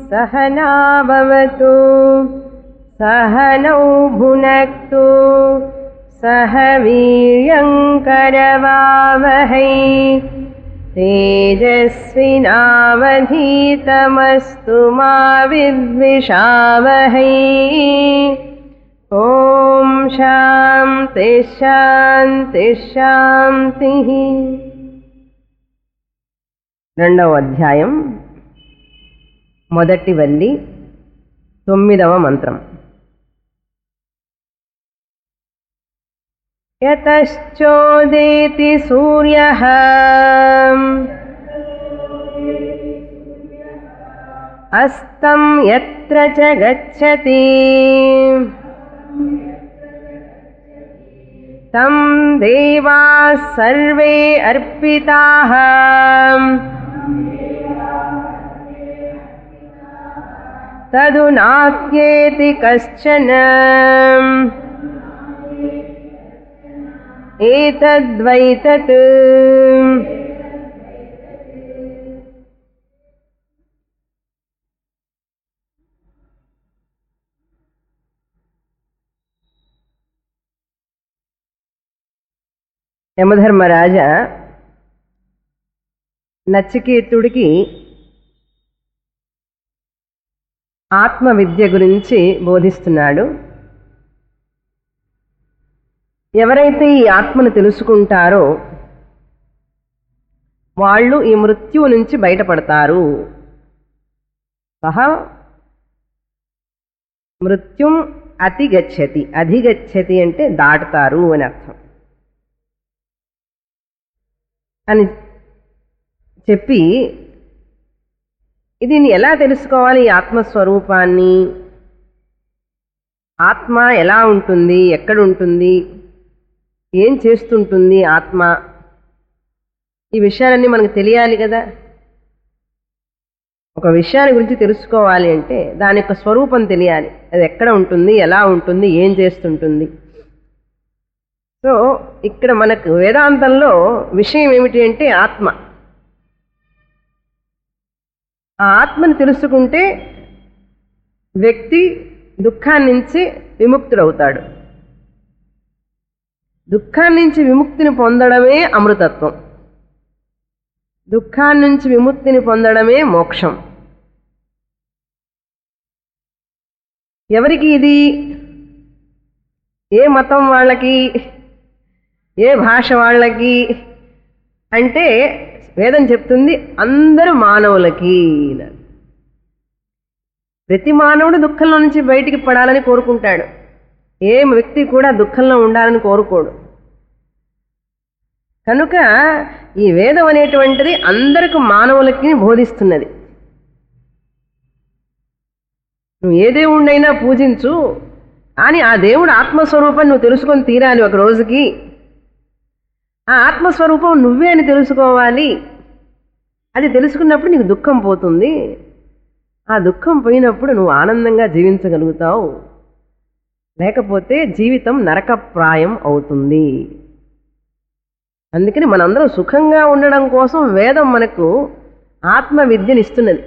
सहनाभवतु सहनौ भुनक्तु सह वीर्यङ्करवावहै तेजस्विनावधीतमस्तु मा विद्विषावहै ॐ शान्तिः शान्तिः शान्तिः రెండవ అధ్యాయం మొదటి వల్లి తొమ్మిదవ మంత్రం యతశ్చోదేతి సూర్య అస్తం ఎత్ర చ గచ్చతి తం దేవా సర్వే అర్పితాః తదు నాస్యేతి కశ్చన ఏతద్వైతత్ యమధర్మరాజ నచికేతుడికి ఆత్మ విద్య గురించి బోధిస్తున్నాడు ఎవరైతే ఈ ఆత్మను తెలుసుకుంటారో వాళ్ళు ఈ మృత్యువు నుంచి బయటపడతారు సహా మృత్యుం అతిగచ్చతి అధిగచ్చతి అంటే దాటుతారు అని అర్థం అని చెప్పి దీన్ని ఎలా తెలుసుకోవాలి ఈ ఆత్మస్వరూపాన్ని ఆత్మ ఎలా ఉంటుంది ఎక్కడ ఉంటుంది ఏం చేస్తుంటుంది ఆత్మ ఈ విషయాలన్నీ మనకు తెలియాలి కదా ఒక విషయాన్ని గురించి తెలుసుకోవాలి అంటే దాని యొక్క స్వరూపం తెలియాలి అది ఎక్కడ ఉంటుంది ఎలా ఉంటుంది ఏం చేస్తుంటుంది సో ఇక్కడ మనకు వేదాంతంలో విషయం ఏమిటి అంటే ఆత్మ ఆ ఆత్మని తెలుసుకుంటే వ్యక్తి దుఃఖాన్ని నుంచి విముక్తుడవుతాడు దుఃఖాన్ని నుంచి విముక్తిని పొందడమే అమృతత్వం దుఃఖాన్ని నుంచి విముక్తిని పొందడమే మోక్షం ఎవరికి ఇది ఏ మతం వాళ్ళకి ఏ భాష వాళ్ళకి అంటే వేదం చెప్తుంది అందరు మానవులకి ప్రతి మానవుడు దుఃఖంలో నుంచి బయటికి పడాలని కోరుకుంటాడు ఏ వ్యక్తి కూడా దుఃఖంలో ఉండాలని కోరుకోడు కనుక ఈ వేదం అనేటువంటిది అందరికి మానవులకి బోధిస్తున్నది నువ్వు ఏ దేవుణ్ణైనా పూజించు కానీ ఆ దేవుడు ఆత్మస్వరూపం నువ్వు తెలుసుకొని తీరాలి ఒక రోజుకి ఆ ఆత్మస్వరూపం నువ్వే అని తెలుసుకోవాలి అది తెలుసుకున్నప్పుడు నీకు దుఃఖం పోతుంది ఆ దుఃఖం పోయినప్పుడు నువ్వు ఆనందంగా జీవించగలుగుతావు లేకపోతే జీవితం నరకప్రాయం అవుతుంది అందుకని మనందరం సుఖంగా ఉండడం కోసం వేదం మనకు ఆత్మ విద్యనిస్తున్నది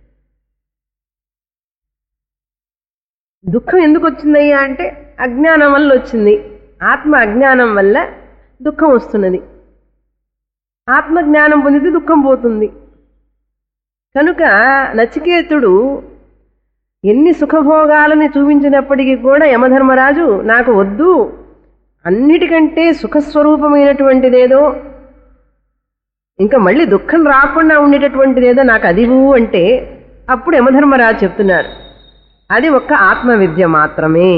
దుఃఖం ఎందుకు వచ్చిందయ్యా అంటే అజ్ఞానం వల్ల వచ్చింది ఆత్మ అజ్ఞానం వల్ల దుఃఖం వస్తున్నది ఆత్మ జ్ఞానం పొందితే దుఃఖం పోతుంది కనుక నచికేతుడు ఎన్ని సుఖభోగాలని చూపించినప్పటికీ కూడా యమధర్మరాజు నాకు వద్దు అన్నిటికంటే సుఖస్వరూపమైనటువంటిదేదో ఇంకా మళ్ళీ దుఃఖం రాకుండా ఉండేటటువంటిదేదో నాకు అదివు అంటే అప్పుడు యమధర్మరాజు చెప్తున్నారు అది ఒక్క ఆత్మ విద్య మాత్రమే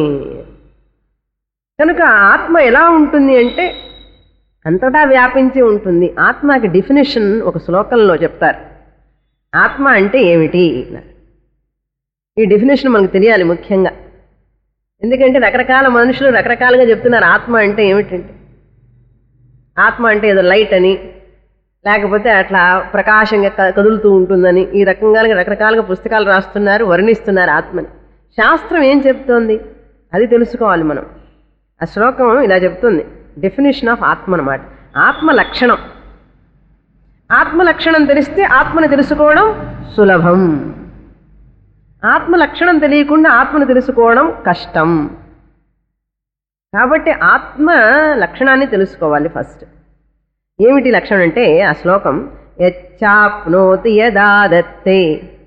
కనుక ఆత్మ ఎలా ఉంటుంది అంటే అంతటా వ్యాపించి ఉంటుంది ఆత్మకి డెఫినేషన్ ఒక శ్లోకంలో చెప్తారు ఆత్మ అంటే ఏమిటి ఈ డెఫినేషన్ మనకు తెలియాలి ముఖ్యంగా ఎందుకంటే రకరకాల మనుషులు రకరకాలుగా చెప్తున్నారు ఆత్మ అంటే ఏమిటంటే ఆత్మ అంటే ఏదో లైట్ అని లేకపోతే అట్లా ప్రకాశంగా క- కదులుతూ ఉంటుందని ఈ రకంగా రకరకాలుగా పుస్తకాలు రాస్తున్నారు వర్ణిస్తున్నారు ఆత్మని శాస్త్రం ఏం చెప్తోంది అది తెలుసుకోవాలి మనం ఆ శ్లోకం ఇలా చెప్తుంది డెఫినేషన్ ఆఫ్ ఆత్మ అన్నమాట ఆత్మ లక్షణం ఆత్మ లక్షణం తెలిస్తే ఆత్మని తెలుసుకోవడం సులభం ఆత్మ లక్షణం తెలియకుండా ఆత్మను తెలుసుకోవడం కష్టం కాబట్టి ఆత్మ లక్షణాన్ని తెలుసుకోవాలి ఫస్ట్ ఏమిటి లక్షణం అంటే ఆ శ్లోకం యచ్చాప్నోతి యదా దత్తే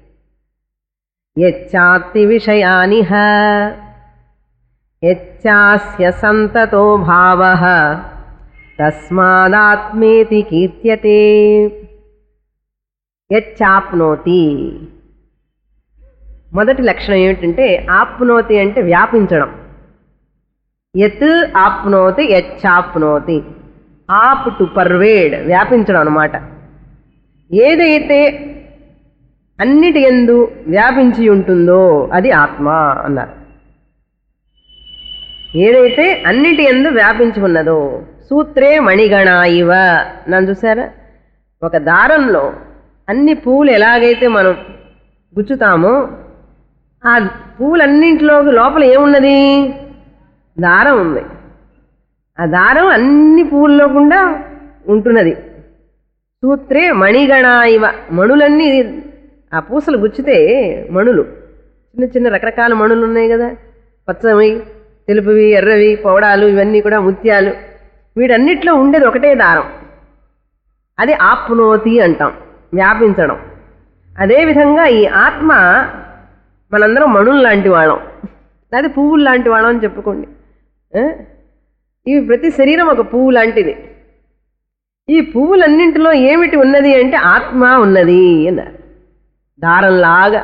యచ్చాప్తి విషయానిహ యచ్చాస్య సంతతో భావ తస్మాదాత్మేతి కీర్త్యతే యచ్చాప్నోతి మొదటి లక్షణం ఏమిటంటే ఆప్నోతి అంటే వ్యాపించడం యత్ ఆప్నోతి యచ్చాప్నోతి ఆప్ టు పర్వేడ్ వ్యాపించడం అనమాట ఏదైతే అన్నిటి ఎందు వ్యాపించి ఉంటుందో అది ఆత్మ అన్నారు ఏదైతే అన్నిటి ఎందు వ్యాపించి ఉన్నదో సూత్రే మణిగణ ఇవ నన్ను చూసారా ఒక దారంలో అన్ని పువ్వులు ఎలాగైతే మనం గుచ్చుతామో ఆ పువ్వులన్నింటిలో లోపల ఏమున్నది దారం ఉంది ఆ దారం అన్ని పువ్వుల్లో గుండా ఉంటున్నది సూత్రే మణిగణ ఇవ మణులన్నీ ఆ పూసలు గుచ్చితే మణులు చిన్న చిన్న రకరకాల మణులు ఉన్నాయి కదా పచ్చవి తెలుపువి ఎర్రవి పౌడాలు ఇవన్నీ కూడా ముత్యాలు వీటన్నిటిలో ఉండేది ఒకటే దారం అది ఆప్నోతి అంటాం వ్యాపించడం అదేవిధంగా ఈ ఆత్మ మనందరం మణులు లాంటి వాళ్ళం లేదా పువ్వులు లాంటి వాళ్ళం అని చెప్పుకోండి ఆ? ఇవి ప్రతి శరీరం ఒక పువ్వు లాంటిది ఈ పువ్వులన్నింటిలో ఏమిటి ఉన్నది అంటే ఆత్మ ఉన్నది అన్నారు దారంలాగా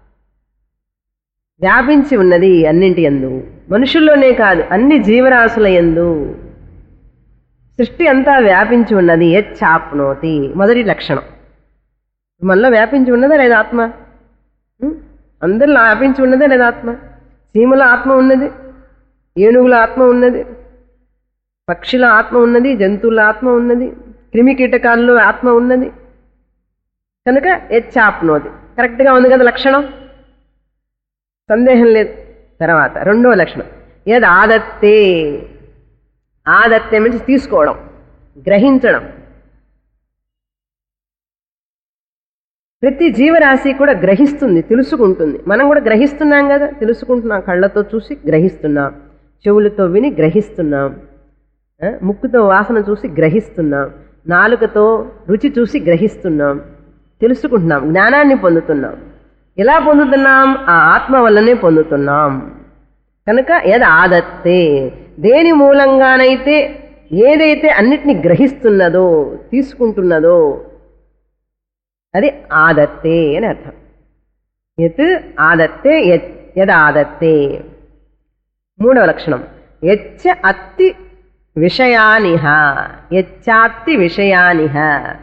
వ్యాపించి ఉన్నది అన్నింటి ఎందు మనుషుల్లోనే కాదు అన్ని జీవరాశుల ఎందు సృష్టి అంతా వ్యాపించి ఉన్నది యచ్చాప్నోతి మొదటి లక్షణం మనలో వ్యాపించి ఉన్నదా లేదా ఆత్మ ఉం? అందరిలో వ్యాపించి ఉన్నదా లేదా ఆత్మ చీమల ఆత్మ ఉన్నది ఏనుగుల ఆత్మ ఉన్నది పక్షుల ఆత్మ ఉన్నది జంతువుల ఆత్మ ఉన్నది క్రిమి కీటకాల్లో ఆత్మ ఉన్నది కనుక యచ్చాప్నోది కరెక్ట్గా ఉంది కదా లక్షణం సందేహం లేదు తర్వాత రెండో లక్షణం ఏది ఆదత్తే ఆదత్తే నుంచి తీసుకోవడం గ్రహించడం ప్రతి జీవరాశి కూడా గ్రహిస్తుంది తెలుసుకుంటుంది మనం కూడా గ్రహిస్తున్నాం కదా తెలుసుకుంటున్నాం కళ్ళతో చూసి గ్రహిస్తున్నాం చెవులతో విని గ్రహిస్తున్నాం ఆ, ముక్కుతో వాసన చూసి గ్రహిస్తున్నాం నాలుకతో రుచి చూసి గ్రహిస్తున్నాం తెలుసుకుంటున్నాం జ్ఞానాన్ని పొందుతున్నాం ఎలా పొందుతున్నాం ఆ ఆత్మ వల్లనే పొందుతున్నాం కనుక ఏది ఆదత్తే దేని మూలంగానైతే ఏదైతే అన్నిటిని గ్రహిస్తున్నదో తీసుకుంటున్నదో అది ఆదత్తే అని అర్థం యత్ ఆదత్తే యత్ యదాదత్తే మూడవ లక్షణం యచ్చ అత్తి విషయానిహ యచ్చాత్తి విషయానిహ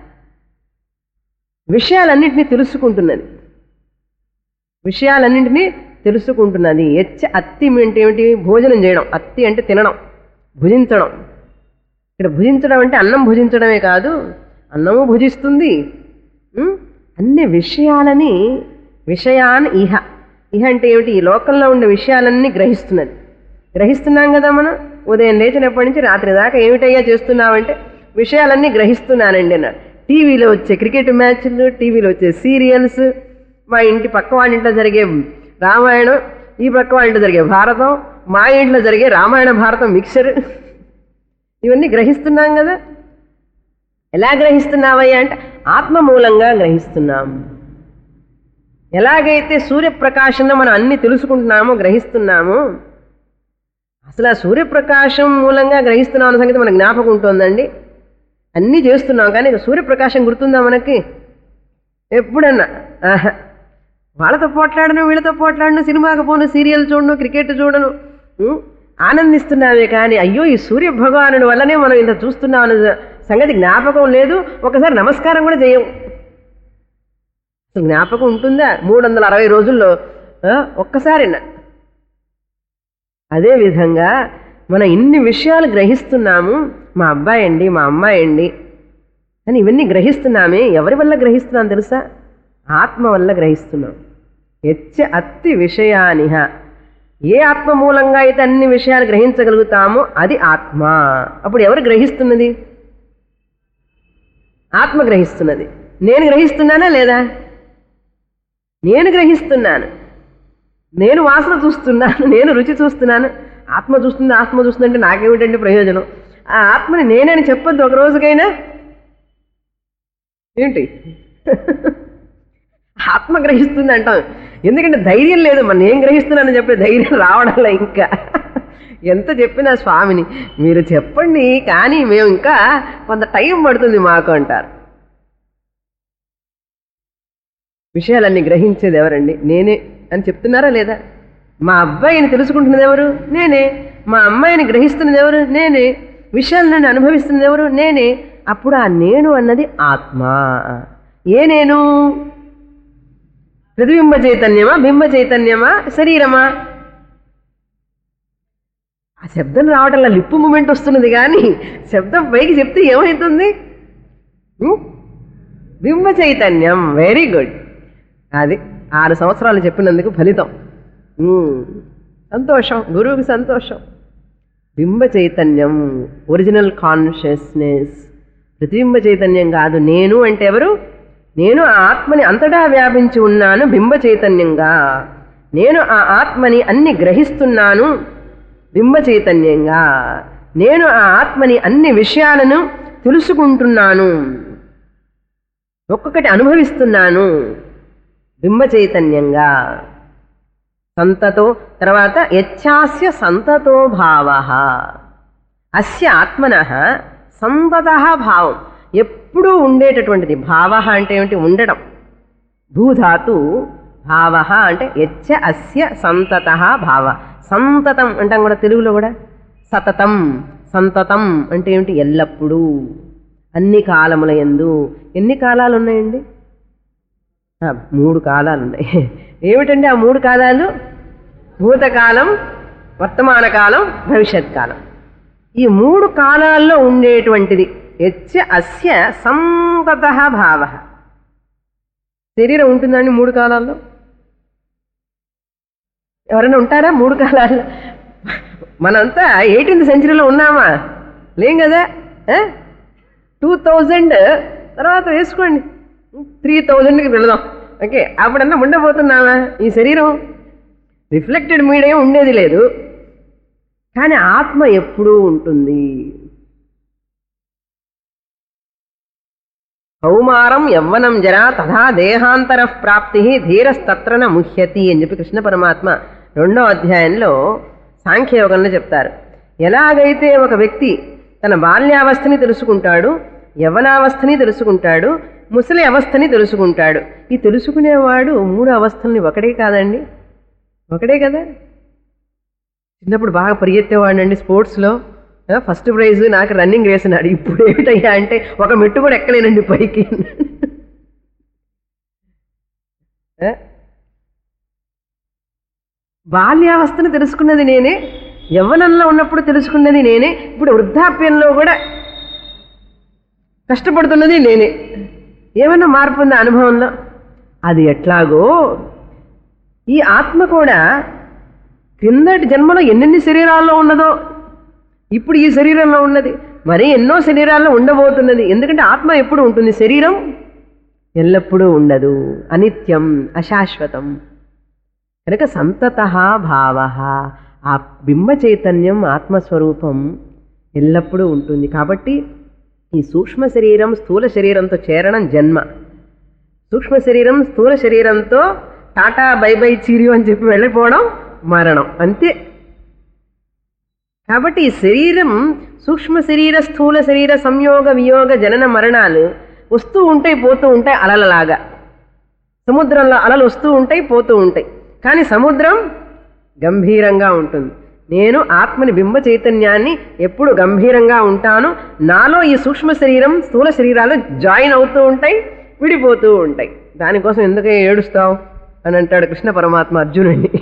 విషయాలన్నింటినీ తెలుసుకుంటున్నది విషయాలన్నింటినీ తెలుసుకుంటున్నది ఎచ్చ అత్తి అంటే ఏమిటి భోజనం చేయడం అత్తి అంటే తినడం భుజించడం ఇక్కడ భుజించడం అంటే అన్నం భుజించడమే కాదు అన్నము భుజిస్తుంది ఉం? అన్ని విషయాలని విషయాన్ ఇహ ఇహ అంటే ఏమిటి ఈ లోకంలో ఉండే విషయాలన్నీ గ్రహిస్తున్నది గ్రహిస్తున్నాం కదా మనం ఉదయం లేచినప్పటి నుంచి రాత్రి దాకా ఏమిటయ్యా చేస్తున్నావంటే విషయాలన్నీ గ్రహిస్తున్నానండి అన్నాడు టీవీలో వచ్చే క్రికెట్ మ్యాచ్లు టీవీలో వచ్చే సీరియల్స్ మా ఇంటి పక్క వాళ్ళ ఇంట్లో జరిగే రామాయణం ఈ పక్క వాళ్ళ ఇంట్లో జరిగే భారతం మా ఇంట్లో జరిగే రామాయణ భారతం మిక్సర్ ఇవన్నీ గ్రహిస్తున్నాం కదా ఎలా గ్రహిస్తున్నావయ్యా అంటే ఆత్మ మూలంగా గ్రహిస్తున్నాం ఎలాగైతే సూర్యప్రకాశంలో మనం అన్ని తెలుసుకుంటున్నామో గ్రహిస్తున్నామో అసలు ఆ సూర్యప్రకాశం మూలంగా గ్రహిస్తున్నాం అన్న సంగతి మనకు జ్ఞాపకం ఉంటుందండి అన్నీ చేస్తున్నాం కానీ ఇక సూర్యప్రకాశం గుర్తుందా మనకి ఎప్పుడన్నా ఆహా. వాళ్ళతో పోట్లాడను వీళ్ళతో పోట్లాడను సినిమాకి పోను సీరియల్ చూడను క్రికెట్ చూడను ఉం? ఆనందిస్తున్నావే కానీ అయ్యో ఈ సూర్య భగవానుడి వల్లనే మనం ఇంత చూస్తున్నాం అనే సంగతి జ్ఞాపకం లేదు ఒకసారి నమస్కారం కూడా చేయం అసలు జ్ఞాపకం ఉంటుందా మూడు వందల అరవై రోజుల్లో ఆ, ఒక్కసారి అదే విధంగా మనం ఇన్ని విషయాలు గ్రహిస్తున్నాము మా అబ్బాయి అండి మా అమ్మాయి అండి అని ఇవన్నీ గ్రహిస్తున్నామే ఎవరి వల్ల గ్రహిస్తున్నాం తెలుసా ఆత్మ వల్ల గ్రహిస్తున్నాం హెచ్చ అత్తి విషయానిహ ఏ ఆత్మ మూలంగా అయితే అన్ని విషయాలు గ్రహించగలుగుతామో అది ఆత్మ అప్పుడు ఎవరు గ్రహిస్తున్నది ఆత్మ గ్రహిస్తున్నది నేను గ్రహిస్తున్నానా లేదా నేను గ్రహిస్తున్నాను నేను వాసన చూస్తున్నాను నేను రుచి చూస్తున్నాను ఆత్మ చూస్తుంది ఆత్మ చూస్తుంది అంటే నాకేమిటండి ప్రయోజనం ఆ ఆత్మని నేనని చెప్పొద్దు ఒక రోజుకైనా ఏంటి ఆత్మ గ్రహిస్తుంది అంటాం ఎందుకంటే ధైర్యం లేదు మన నేను గ్రహిస్తున్నానని చెప్పే ధైర్యం రావడంలో ఇంకా ఎంత చెప్పినా స్వామిని మీరు చెప్పండి కానీ మేము ఇంకా కొంత టైం పడుతుంది మాకు అంటారు విషయాలన్నీ గ్రహించేది ఎవరండి నేనే అని చెప్తున్నారా లేదా మా అబ్బాయిని తెలుసుకుంటున్నది ఎవరు నేనే మా అమ్మాయిని గ్రహిస్తున్నది ఎవరు నేనే విషయాలను అనుభవిస్తున్నది ఎవరు నేనే అప్పుడు ఆ నేను అన్నది ఆత్మ ఏ నేను ప్రతిబింబ చైతన్యమా బింబ చైతన్యమా శరీరమా ఆ శబ్దం రావటంలో లిప్పు మూమెంట్ వస్తున్నది కానీ శబ్దం పైకి చెప్తే ఏమవుతుంది ఉం? బింబ చైతన్యం వెరీ గుడ్ అది ఆరు సంవత్సరాలు చెప్పినందుకు ఫలితం ఉమ్, సంతోషం గురువుకి సంతోషం బింబ చైతన్యం ఒరిజినల్ కాన్షియస్నెస్ ప్రతిబింబ చైతన్యం కాదు నేను అంటే ఎవరు నేను ఆ ఆత్మని అంతటా వ్యాపించి ఉన్నాను బింబ చైతన్యంగా నేను ఆ ఆత్మని అన్ని గ్రహిస్తున్నాను బింబ చైతన్యంగా నేను ఆ ఆత్మని అన్ని విషయాలను తెలుసుకుంటున్నాను ఒక్కొక్కటి అనుభవిస్తున్నాను బింబ చైతన్యంగా సంతతో తర్వాత యచ్చాస్య సంతతో భావ అస్య ఆత్మన సంతత భావం ఎప్పుడూ ఉండేటటువంటిది భావ అంటే ఏమిటి ఉండడం భూధాతు భావ అంటే యచ్చ అస్య సంతత భావ సంతతం అంటాం కూడా తెలుగులో కూడా సతతం సంతతం అంటే ఏమిటి ఎల్లప్పుడూ అన్ని కాలముల ఎందు ఎన్ని కాలాలు ఉన్నాయండి ఆ, మూడు కాలాలు ఉన్నాయి ఏమిటండి ఆ మూడు కాలాలు భూతకాలం వర్తమాన కాలం భవిష్యత్ కాలం ఈ మూడు కాలాల్లో ఉండేటువంటిది యచ్చ అస్య సంతత భావ శరీరం ఉంటుందండి మూడు కాలాల్లో ఎవరైనా ఉంటారా మూడు కాలాల్లో మనంతా ఎయిటీన్త్ సెంచరీలో ఉన్నామా లేం కదా టూ థౌజండ్ తర్వాత వేసుకోండి త్రీ థౌజండ్కి వెళదాం ఓకే అప్పుడన్నా ఉండబోతున్నామా ఈ శరీరం రిఫ్లెక్టెడ్ మీడియం ఉండేది లేదు కానీ ఆత్మ ఎప్పుడూ ఉంటుంది కౌమారం యవ్వనం జరా తథా దేహాంతర ప్రాప్తి ధీరస్తత్రన ముహ్యతి అని చెప్పి కృష్ణ పరమాత్మ రెండో అధ్యాయంలో సాంఖ్యయోగంలో చెప్తారు ఎలాగైతే ఒక వ్యక్తి తన బాల్యావస్థని తెలుసుకుంటాడు యవ్వనావస్థని తెలుసుకుంటాడు ముసలి అవస్థని తెలుసుకుంటాడు ఈ తెలుసుకునేవాడు మూడు అవస్థల్ని ఒకటే కాదండి ఒకటే కదా చిన్నప్పుడు బాగా పరిగెత్తేవాడినండి స్పోర్ట్స్లో ఆ, ఫస్ట్ ప్రైజ్ నాకు రన్నింగ్ రేస్ అన్నాడు ఇప్పుడు ఏమిటయ్యా అంటే ఒక మెట్టు కూడా ఎక్కలేనండి పైకి ఆ? బాల్యావస్థను తెలుసుకున్నది నేనే యవ్వనంలో ఉన్నప్పుడు తెలుసుకున్నది నేనే ఇప్పుడు వృద్ధాప్యంలో కూడా కష్టపడుతున్నది నేనే ఏమన్నా మార్పు ఉందా అనుభవంలో అది ఎట్లాగో ఈ ఆత్మ కూడా క్రిందటి జన్మలో ఎన్నెన్ని శరీరాల్లో ఉన్నదో ఇప్పుడు ఈ శరీరంలో ఉన్నది మరి ఎన్నో శరీరాల్లో ఉండబోతున్నది ఎందుకంటే ఆత్మ ఎప్పుడు ఉంటుంది శరీరం ఎల్లప్పుడూ ఉండదు అనిత్యం అశాశ్వతం కనుక సంతత భావ ఆ బింబ చైతన్యం ఆత్మస్వరూపం ఎల్లప్పుడూ ఉంటుంది కాబట్టి ఈ సూక్ష్మ శరీరం స్థూల శరీరంతో చేరడం జన్మ సూక్ష్మ శరీరం స్థూల శరీరంతో టాటా బై బై చీరియో అని చెప్పి వెళ్ళిపోవడం మరణం అంతే కాబట్టి ఈ శరీరం సూక్ష్మ శరీర స్థూల శరీర సంయోగ వియోగ జనన మరణాలు వస్తూ ఉంటాయి పోతూ ఉంటాయి అలలలాగా సముద్రంలో అలలు వస్తూ ఉంటాయి పోతూ ఉంటాయి కానీ సముద్రం గంభీరంగా ఉంటుంది నేను ఆత్మని బింబ చైతన్యాన్ని ఎప్పుడు గంభీరంగా ఉంటాను నాలో ఈ సూక్ష్మ శరీరం స్థూల శరీరాలు జాయిన్ అవుతూ ఉంటాయి విడిపోతూ ఉంటాయి దానికోసం ఎందుకే ఏడుస్తావు అని అంటాడు కృష్ణ పరమాత్మ అర్జునుడిని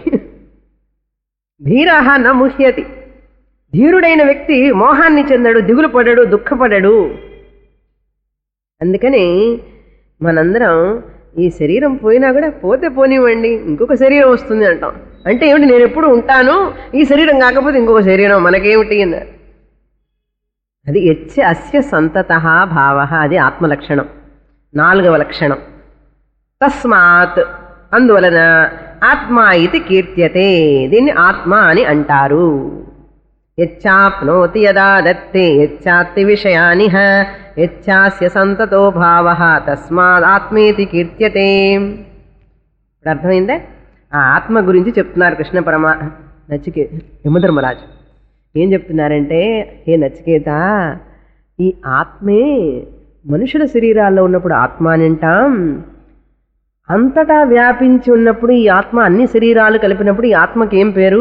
ధీరహ న ముహ్యతి ధీరుడైన వ్యక్తి మోహాన్ని చెందడు దిగులు పడడు దుఃఖపడడు అందుకని మనందరం ఈ శరీరం పోయినా కూడా పోతే పోనివ్వండి ఇంకొక శరీరం వస్తుంది అంటాం అంటే ఏమిటి నేను ఎప్పుడు ఉంటాను ఈ శరీరం కాకపోతే ఇంకొక శరీరం మనకేమిటి అన్నారు అది యచ్చ అస్య సంతత భావ అది ఆత్మలక్షణం నాలుగవ లక్షణం తస్మాత్ అందువలన ఆత్మ ఇది కీర్త్యతే దీన్ని ఆత్మ అని అంటారు యచ్చాప్నోతి యదా దత్తే యచ్చాత్తి విషయానిహ యచ్చాస్య సంతతో భావ తస్మాదాత్మేతి కీర్త్యతే ఇప్పుడు అర్థమైందే ఆ ఆత్మ గురించి చెప్తున్నారు కృష్ణ పరమా నచికే యమధర్మరాజు ఏం చెప్తున్నారంటే హే నచికేత ఈ ఆత్మే మనుషుల శరీరాల్లో ఉన్నప్పుడు ఆత్మ అని అంటాం అంతటా వ్యాపించి ఉన్నప్పుడు ఈ ఆత్మ అన్ని శరీరాలు కలిపినప్పుడు ఈ ఆత్మకి ఏం పేరు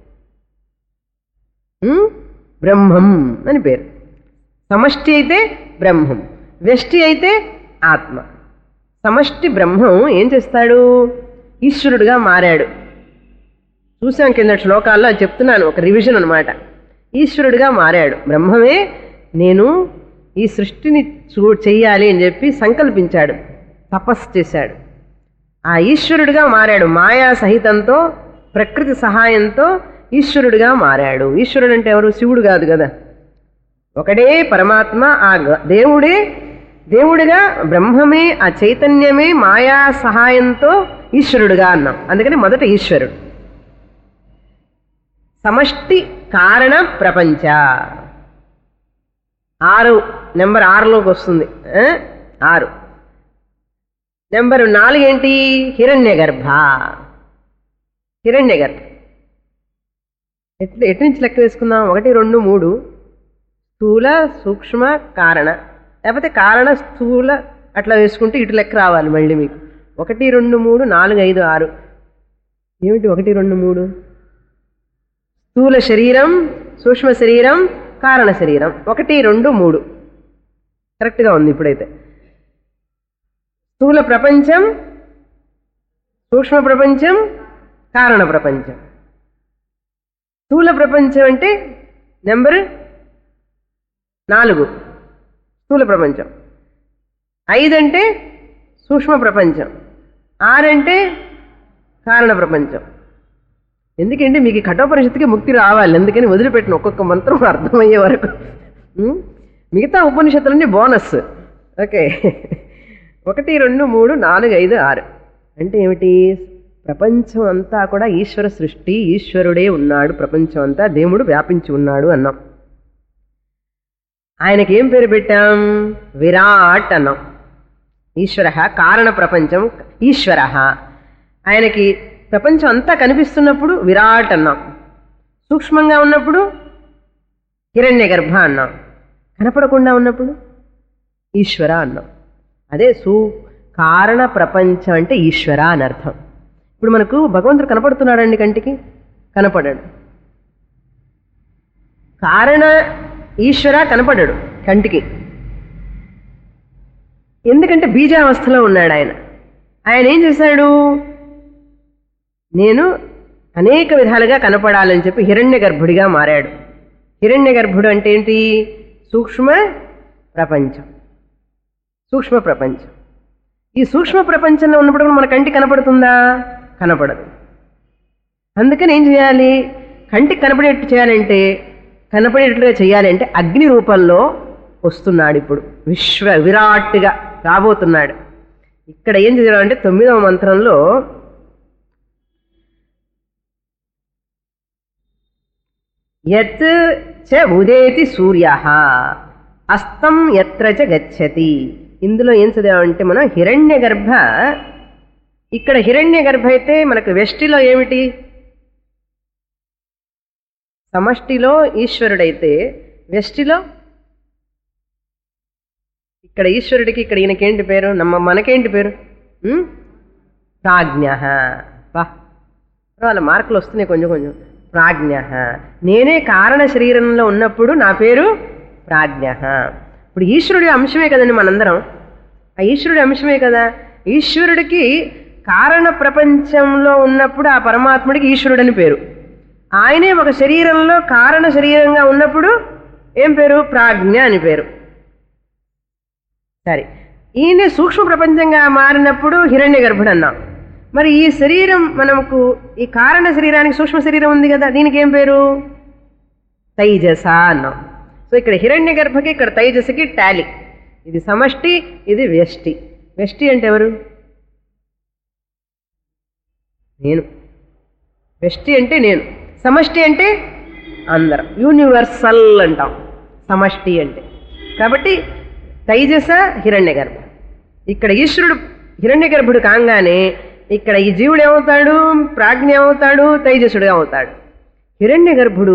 ఉమ్? బ్రహ్మం అని పేరు సమష్టి అయితే బ్రహ్మం వ్యష్టి అయితే ఆత్మ సమష్టి బ్రహ్మం ఏం చేస్తాడు ఈశ్వరుడుగా మారాడు చూసాం కింద శ్లోకాల్లో అది చెప్తున్నాను ఒక రివిజన్ అనమాట ఈశ్వరుడిగా మారాడు బ్రహ్మమే నేను ఈ సృష్టిని చూ చెయ్యాలి అని చెప్పి సంకల్పించాడు తపస్సు చేశాడు ఆ ఈశ్వరుడిగా మారాడు మాయా సహితంతో ప్రకృతి సహాయంతో ఈశ్వరుడిగా మారాడు ఈశ్వరుడు అంటే ఎవరు శివుడు కాదు కదా ఒకడే పరమాత్మ ఆ గ- దేవుడే దేవుడిగా బ్రహ్మమే ఆ చైతన్యమే మాయా సహాయంతో ఈశ్వరుడుగా అన్నాం అందుకని మొదట ఈశ్వరుడు సమష్టి కారణ ప్రపంచ ఆరు నెంబర్ ఆరులోకి వస్తుంది ఆ? ఆరు నెంబర్ నాలుగు ఏంటి హిరణ్య గర్భ హిరణ్య గర్భ ఎట్లా ఎటు నుంచి లెక్క వేసుకుందాం ఒకటి రెండు మూడు స్థూల సూక్ష్మ కారణ లేకపోతే కారణ స్థూల అట్లా వేసుకుంటే ఇటు లెక్క రావాలి మళ్ళీ మీకు ఒకటి రెండు మూడు నాలుగు ఐదు ఆరు ఏమిటి ఒకటి రెండు మూడు స్థూల శరీరం సూక్ష్మ శరీరం కారణ శరీరం ఒకటి రెండు మూడు కరెక్ట్గా ఉంది ఇప్పుడైతే స్థూల ప్రపంచం సూక్ష్మ ప్రపంచం కారణ ప్రపంచం స్థూల ప్రపంచం అంటే నెంబర్ నాలుగు స్థూల ప్రపంచం ఐదు అంటే సూక్ష్మ ప్రపంచం ఆరంటే కారణ ప్రపంచం ఎందుకంటే మీకు ఈ కఠోపనిషత్తుకి ముక్తి రావాలి అందుకని వదిలిపెట్టిన ఒక్కొక్క మంత్రం అర్థమయ్యే వరకు ఉం? మిగతా ఉపనిషత్తులన్నీ బోనస్ ఓకే ఒకటి రెండు మూడు నాలుగు ఐదు ఆరు అంటే ఏమిటి ప్రపంచం అంతా కూడా ఈశ్వర సృష్టి ఈశ్వరుడే ఉన్నాడు ప్రపంచం అంతా దేవుడు వ్యాపించి ఉన్నాడు అన్నాం ఆయనకి ఏం పేరు పెట్టాం విరాట్ అన్నాం ఈశ్వర కారణ ప్రపంచం ఈశ్వర ఆయనకి ప్రపంచం అంతా కనిపిస్తున్నప్పుడు విరాట్ అన్నాం సూక్ష్మంగా ఉన్నప్పుడు హిరణ్య గర్భ అన్నాం కనపడకుండా ఉన్నప్పుడు ఈశ్వర అన్నాం అదే సు కారణ ప్రపంచం అంటే ఈశ్వర అని అర్థం ఇప్పుడు మనకు భగవంతుడు కనపడుతున్నాడండి కంటికి కనపడాడు కారణ ఈశ్వర కనపడాడు కంటికి ఎందుకంటే బీజావస్థలో ఉన్నాడు ఆయన ఆయన ఏం చేశాడు నేను అనేక విధాలుగా కనపడాలని చెప్పి హిరణ్య గర్భుడిగా మారాడు హిరణ్య గర్భుడు అంటే ఏంటి సూక్ష్మ ప్రపంచం సూక్ష్మ ప్రపంచం ఈ సూక్ష్మ ప్రపంచంలో ఉన్నప్పుడు కూడా మన కంటి కనపడుతుందా కనపడదు అందుకని ఏం చేయాలి కంటికి కనపడేట్టు చేయాలంటే కనపడేటట్లుగా చేయాలి అంటే అగ్ని రూపంలో వస్తున్నాడు ఇప్పుడు విశ్వ విరాట్గా రాబోతున్నాడు ఇక్కడ ఏం చేయాలంటే తొమ్మిదవ మంత్రంలో యత్ చ ఉదేతి సూర్య అస్తం ఎత్ర చ గచ్చతి ఇందులో ఏం చదివామంటే మనం హిరణ్య గర్భ ఇక్కడ హిరణ్య గర్భ అయితే మనకు వెష్టిలో ఏమిటి సమష్టిలో ఈశ్వరుడైతే వ్యష్టిలో ఇక్కడ ఈశ్వరుడికి ఇక్కడ ఈయనకేంటి పేరు నమ్మ మనకేంటి పేరు ఉం? ప్రాజ్ఞ వా వాళ్ళ మార్కులు వస్తున్నాయి కొంచెం కొంచెం ప్రాజ్ఞ నేనే కారణ శరీరంలో ఉన్నప్పుడు నా పేరు ప్రాజ్ఞ ఇప్పుడు ఈశ్వరుడి అంశమే కదండి మనందరం ఆ ఈశ్వరుడి అంశమే కదా ఈశ్వరుడికి కారణ ప్రపంచంలో ఉన్నప్పుడు ఆ పరమాత్ముడికి ఈశ్వరుడని పేరు ఆయనే ఒక శరీరంలో కారణ శరీరంగా ఉన్నప్పుడు ఏం పేరు ప్రాజ్ఞ అని పేరు సరే ఈయన సూక్ష్మ ప్రపంచంగా మారినప్పుడు హిరణ్య గర్భుడు అన్నాం మరి ఈ శరీరం మనకు ఈ కారణ శరీరానికి సూక్ష్మ శరీరం ఉంది కదా దీనికి ఏం పేరు తైజస అన్నాం సో ఇక్కడ హిరణ్య గర్భకి ఇక్కడ తైజసకి టాలీ ఇది సమష్టి ఇది వ్యష్టి వ్యష్టి అంటే ఎవరు నేను వ్యష్టి అంటే నేను సమష్టి అంటే అందరం యూనివర్సల్ అంటాం సమష్టి అంటే కాబట్టి తైజస హిరణ్య గర్భ ఇక్కడ ఈశ్వరుడు హిరణ్య గర్భుడు కాగానే ఇక్కడ ఈ జీవుడు ఏమవుతాడు ప్రాజ్ఞ ఏమవుతాడు తైజసుడు అవుతాడు హిరణ్య గర్భుడు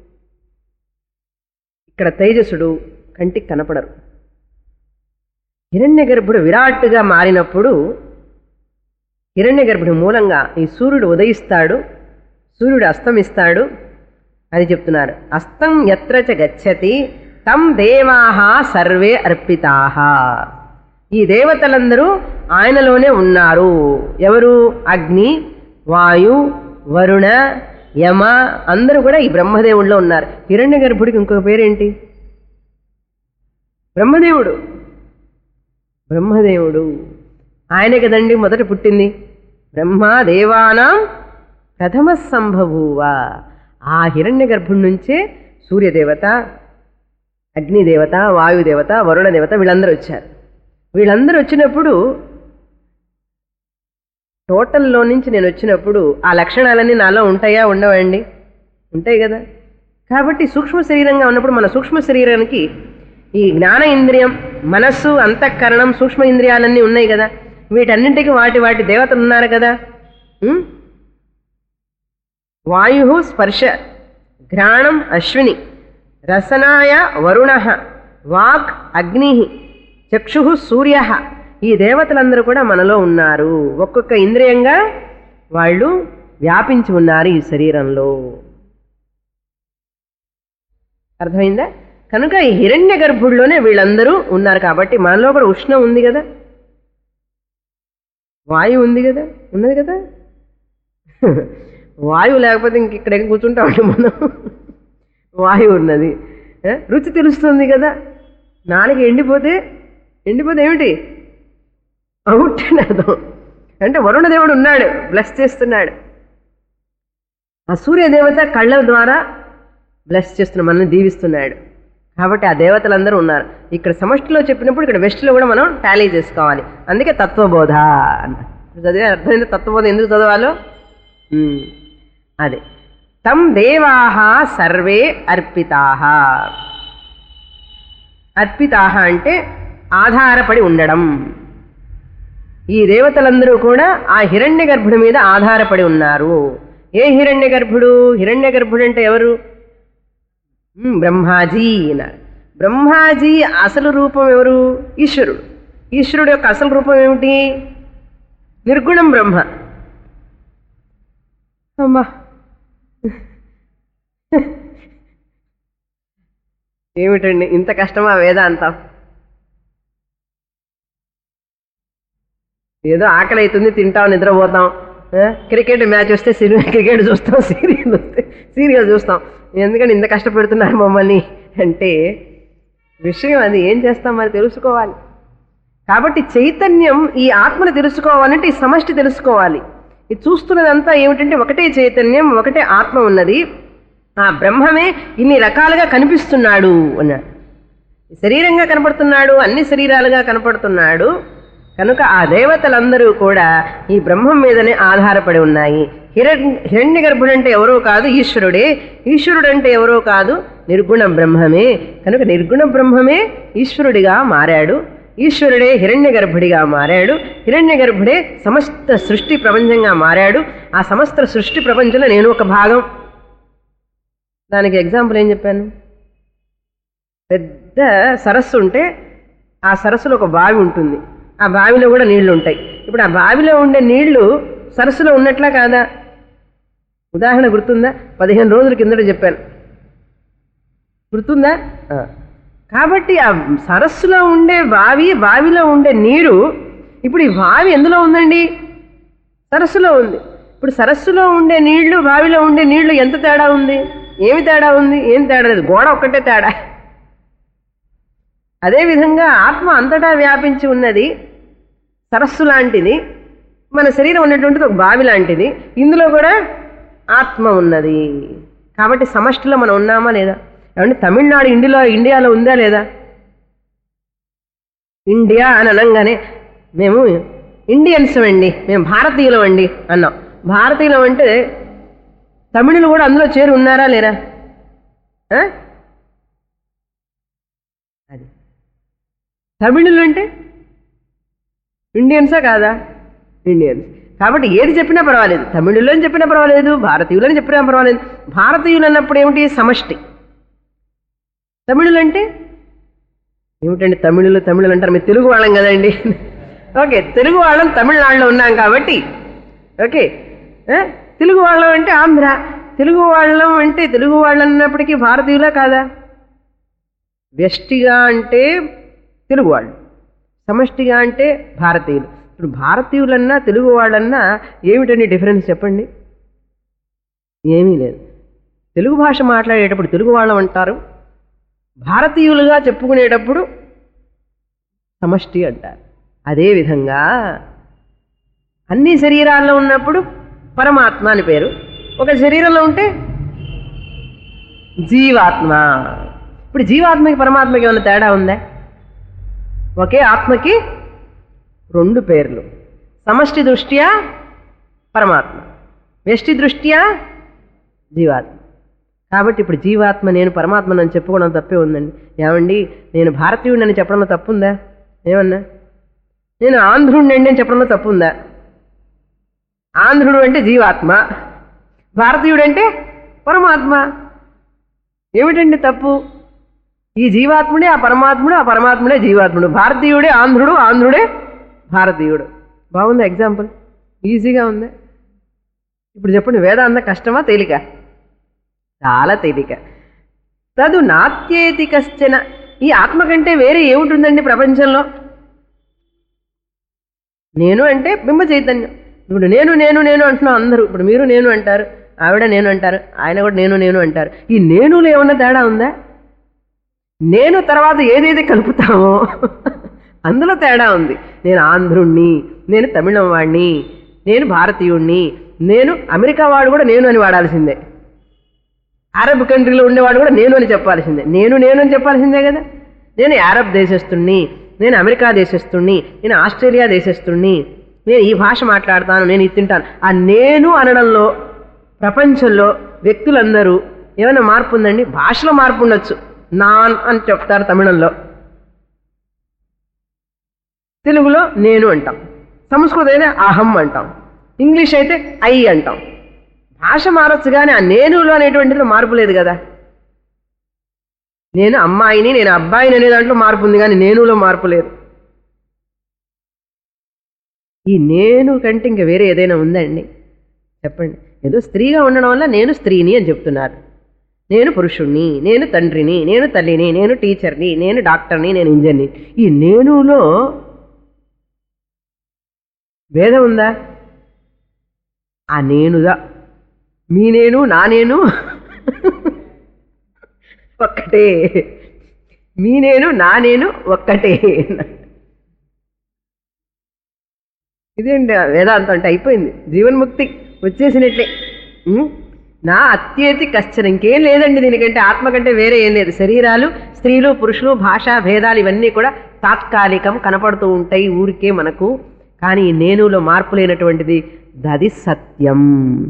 ఇక్కడ తైజసుడు కంటికి కనపడరు హిరణ్య గర్భుడు విరాట్గా మారినప్పుడు హిరణ్య గర్భుడి మూలంగా ఈ సూర్యుడు ఉదయిస్తాడు సూర్యుడు అస్తమిస్తాడు అది చెప్తున్నారు అస్తం ఎత్ర చ గచ్చతి తం దేవాహ సర్వే అర్పితాహ ఈ దేవతలందరూ ఆయనలోనే ఉన్నారు ఎవరు అగ్ని వాయు వరుణ యమ అందరూ కూడా ఈ బ్రహ్మదేవుల్లో ఉన్నారు హిరణ్య గర్భుడికి ఇంకొక పేరేంటి బ్రహ్మదేవుడు బ్రహ్మదేవుడు ఆయన కదండి మొదట పుట్టింది బ్రహ్మ దేవానాం ప్రథమ సంభవువా ఆ హిరణ్య గర్భుడి నుంచే సూర్యదేవత అగ్నిదేవత వాయుదేవత వరుణ దేవత వీళ్ళందరూ వచ్చారు వీళ్ళందరూ వచ్చినప్పుడు టోటల్లో నుంచి నేను వచ్చినప్పుడు ఆ లక్షణాలన్నీ నాలో ఉంటాయా ఉండవండి ఉంటాయి కదా కాబట్టి సూక్ష్మ శరీరంగా ఉన్నప్పుడు మన సూక్ష్మ శరీరానికి ఈ జ్ఞాన ఇంద్రియం మనస్సు అంతఃకరణం సూక్ష్మ ఇంద్రియాలన్నీ ఉన్నాయి కదా వీటన్నింటికి వాటి వాటి దేవతలు ఉన్నారు కదా ఉం? వాయు స్పర్శ ఘ్రాణం అశ్విని రసనాయ వరుణ వాక్ అగ్ని చక్షు సూర్య ఈ దేవతలందరూ కూడా మనలో ఉన్నారు ఒక్కొక్క ఇంద్రియంగా వాళ్ళు వ్యాపించి ఉన్నారు ఈ శరీరంలో అర్థమైందా కనుక ఈ హిరణ్య గర్భుడిలోనే వీళ్ళందరూ ఉన్నారు కాబట్టి మనలో కూడా ఉష్ణం ఉంది కదా వాయువు ఉంది కదా ఉన్నది కదా వాయువు లేకపోతే ఇంక ఇక్కడ ఎక్కడ కూర్చుంటామండి మనం వాయువు ఉన్నది ఏ? రుచి తెలుస్తుంది కదా నాలుగు ఎండిపోతే ఎండిపోతే ఏమిటి అవుట్ అని అర్థం అంటే వరుణదేవుడు ఉన్నాడు బ్లెస్ చేస్తున్నాడు ఆ సూర్యదేవత కళ్ళ ద్వారా బ్లెస్ చేస్తున్నాడు మనల్ని దీవిస్తున్నాడు కాబట్టి ఆ దేవతలందరూ ఉన్నారు ఇక్కడ సమష్టిలో చెప్పినప్పుడు ఇక్కడ వెస్ట్లో కూడా మనం టాలీ చేసుకోవాలి అందుకే తత్వబోధ అన్న చదివే అర్థమైంది తత్వబోధ ఎందుకు చదవాలో ఉమ్, అదే తం దేవాహ సర్వే అర్పితాహ అర్పితాహ అంటే ఆధారపడి ఉండడం ఈ దేవతలందరూ కూడా ఆ హిరణ్య గర్భుడి మీద ఆధారపడి ఉన్నారు ఏ హిరణ్య గర్భుడు హిరణ్య గర్భుడు అంటే ఎవరు ఉమ్, బ్రహ్మాజీ అన్నారు బ్రహ్మాజీ అసలు రూపం ఎవరు ఈశ్వరుడు ఈశ్వరుడు యొక్క అసలు రూపం ఏమిటి నిర్గుణం బ్రహ్మ అమ్మా ఏమిటండి ఇంత కష్టమా వేదాంతం ఏదో ఆకలి అవుతుంది తింటాం నిద్రపోతాం ఆ, క్రికెట్ మ్యాచ్ వస్తే సినిమా క్రికెట్ చూస్తాం సీరియల్ వస్తే సీరియల్ చూస్తాం ఎందుకంటే ఇంత కష్టపెడుతున్నారు మమ్మల్ని అంటే విషయం అది ఏం చేస్తాం మరి తెలుసుకోవాలి కాబట్టి చైతన్యం ఈ ఆత్మను తెలుసుకోవాలంటే ఈ సమష్టి తెలుసుకోవాలి ఇది చూస్తున్నదంతా ఏమిటంటే ఒకటే చైతన్యం ఒకటే ఆత్మ ఉన్నది ఆ బ్రహ్మమే ఇన్ని రకాలుగా కనిపిస్తున్నాడు అన్నాడు శరీరంగా కనపడుతున్నాడు అన్ని శరీరాలుగా కనపడుతున్నాడు కనుక ఆ దేవతలందరూ కూడా ఈ బ్రహ్మం మీదనే ఆధారపడి ఉన్నాయి హిరణ్ హిరణ్య గర్భుడు అంటే ఎవరో కాదు ఈశ్వరుడే ఈశ్వరుడు అంటే ఎవరో కాదు నిర్గుణ బ్రహ్మమే కనుక నిర్గుణ బ్రహ్మమే ఈశ్వరుడిగా మారాడు ఈశ్వరుడే హిరణ్య గర్భుడిగా మారాడు హిరణ్య గర్భుడే సమస్త సృష్టి ప్రపంచంగా మారాడు ఆ సమస్త సృష్టి ప్రపంచంలో నేను ఒక భాగం దానికి ఎగ్జాంపుల్ ఏం చెప్పాను పెద్ద సరస్సు ఉంటే ఆ సరస్సులో ఒక బావి ఉంటుంది ఆ బావిలో కూడా నీళ్లు ఉంటాయి ఇప్పుడు ఆ బావిలో ఉండే నీళ్లు సరస్సులో ఉన్నట్లా కాదా ఉదాహరణ గుర్తుందా పదిహేను రోజుల కిందట చెప్పాను గుర్తుందా ఆ. కాబట్టి ఆ సరస్సులో ఉండే బావి బావిలో ఉండే నీరు ఇప్పుడు ఈ బావి ఎందులో ఉందండి సరస్సులో ఉంది ఇప్పుడు సరస్సులో ఉండే నీళ్లు బావిలో ఉండే నీళ్లు ఎంత తేడా ఉంది ఏమి తేడా ఉంది ఏం తేడా లేదు గోడ ఒక్కటే తేడా అదేవిధంగా ఆత్మ అంతటా వ్యాపించి ఉన్నది సరస్సు లాంటిది మన శరీరం ఉన్నటువంటిది ఒక బావి లాంటిది ఇందులో కూడా ఆత్మ ఉన్నది కాబట్టి సమష్టిలో మనం ఉన్నామా లేదా ఏమంటే తమిళనాడు ఇండియాలో ఇండియాలో ఉందా లేదా ఇండియా అని అనగానే మేము ఇండియన్స్ అండి మేము భారతీయులం అండి అన్నాం భారతీయులం అంటే తమిళులు కూడా అందులో చేరి ఉన్నారా లేరా ఆ? అది తమిళులు అంటే ఇండియన్సా కాదా ఇండియన్స్ కాబట్టి ఏది చెప్పినా పర్వాలేదు తమిళులు అని చెప్పినా పర్వాలేదు భారతీయులు అని చెప్పినా పర్వాలేదు భారతీయులు అన్నప్పుడు ఏమిటి సమష్టి తమిళులు అంటే ఏమిటండి తమిళులు తమిళులు అంటారు మీరు తెలుగు వాళ్ళం కదండి ఓకే తెలుగు వాళ్ళం తమిళనాడులో ఉన్నాం కాబట్టి ఓకే ఆ? తెలుగు వాళ్ళం అంటే ఆంధ్ర తెలుగు వాళ్ళం అంటే తెలుగు వాళ్ళు అన్నప్పటికీ భారతీయులా కాదా వ్యష్టిగా అంటే తెలుగు వాళ్ళు సమష్టిగా అంటే భారతీయులు ఇప్పుడు భారతీయులన్నా తెలుగు వాళ్ళన్నా ఏమిటండి డిఫరెన్స్ చెప్పండి ఏమీ లేదు తెలుగు భాష మాట్లాడేటప్పుడు తెలుగు వాళ్ళం అంటారు భారతీయులుగా చెప్పుకునేటప్పుడు సమష్టి అంటారు అదేవిధంగా అన్ని శరీరాల్లో ఉన్నప్పుడు పరమాత్మ అని పేరు ఒక శరీరంలో ఉంటే జీవాత్మ ఇప్పుడు జీవాత్మకి పరమాత్మకి ఏమైనా తేడా ఉందా ఒకే ఆత్మకి రెండు పేర్లు సమష్టి దృష్ట్యా పరమాత్మ వ్యష్టి దృష్ట్యా జీవాత్మ కాబట్టి ఇప్పుడు జీవాత్మ నేను పరమాత్మను అని చెప్పుకోవడం తప్పే ఉందండి ఏమండి నేను భారతీయుడిని అని చెప్పడంలో తప్పుందా ఏమన్నా నేను ఆంధ్రుడిని అండి అని చెప్పడంలో తప్పుందా ఆంధ్రుడు అంటే జీవాత్మ భారతీయుడు అంటే పరమాత్మ ఏమిటండి తప్పు ఈ జీవాత్ముడే ఆ పరమాత్ముడు ఆ పరమాత్ముడే జీవాత్ముడు భారతీయుడే ఆంధ్రుడు ఆంధ్రుడే భారతీయుడు బాగుందా ఎగ్జాంపుల్ ఈజీగా ఉందా ఇప్పుడు చెప్పండి వేదాంత కష్టమా తేలిక చాలా తేలిక తదు నాత్యేతి కశ్చన ఈ ఆత్మ కంటే వేరే ఏముంటుందండి ప్రపంచంలో నేను అంటే బింబ చైతన్యం ఇప్పుడు నేను నేను నేను అంటున్నాం అందరూ ఇప్పుడు మీరు నేను అంటారు ఆవిడ నేను అంటారు ఆయన కూడా నేను నేను అంటారు ఈ నేనులో ఏమన్నా తేడా ఉందా నేను తర్వాత ఏదైతే కలుపుతామో అందులో తేడా ఉంది నేను ఆంధ్రుణ్ణి నేను తమిళం వాడిని నేను భారతీయుణ్ణి నేను అమెరికా వాడు కూడా నేను అని వాడాల్సిందే అరబ్ కంట్రీలో ఉండేవాడు కూడా నేను అని చెప్పాల్సిందే నేను నేను అని చెప్పాల్సిందే కదా నేను అరబ్ దేశస్తుణ్ణి నేను అమెరికా దేశస్తుణ్ణి నేను ఆస్ట్రేలియా దేశస్తుణ్ణి నేను ఈ భాష మాట్లాడతాను నేను ఇది తింటాను ఆ నేను అనడంలో ప్రపంచంలో వ్యక్తులందరూ ఏమైనా మార్పు ఉందండి భాషలో మార్పు ఉండొచ్చు నాన్ అని చెప్తారు తమిళంలో తెలుగులో నేను అంటాం సంస్కృతం అయితే అహం అంటాం ఇంగ్లీష్ అయితే ఐ అంటాం భాష మారచ్చు కానీ ఆ నేనులో అనేటువంటిది మార్పు లేదు కదా నేను అమ్మాయిని నేను అబ్బాయిని అనే దాంట్లో మార్పు ఉంది కానీ నేనులో మార్పు లేదు ఈ నేను కంటే ఇంక వేరే ఏదైనా ఉందండి చెప్పండి ఏదో స్త్రీగా ఉండడం వల్ల నేను స్త్రీని అని చెప్తున్నారు నేను పురుషుణ్ణి నేను తండ్రిని నేను తల్లిని నేను టీచర్ని నేను డాక్టర్ని నేను ఇంజన్ని ఈ నేనులో భేదం ఉందా ఆ నేనుగా మీ నేను నా నేను ఒక్కటే మీ నేను నా నేను ఒక్కటే ఇదేంటి వేదాంతం అంటే అయిపోయింది జీవన్ముక్తి వచ్చేసినట్లే ఉం? నా అత్యేతి కష్టం ఇంకేం లేదండి దీనికంటే ఆత్మ కంటే వేరే ఏం లేదు శరీరాలు స్త్రీలు పురుషులు భాషా భేదాలు ఇవన్నీ కూడా తాత్కాలికం కనపడుతూ ఉంటాయి ఊరికే మనకు కానీ ఈ నేనులో మార్పు లేనటువంటిది అది సత్యం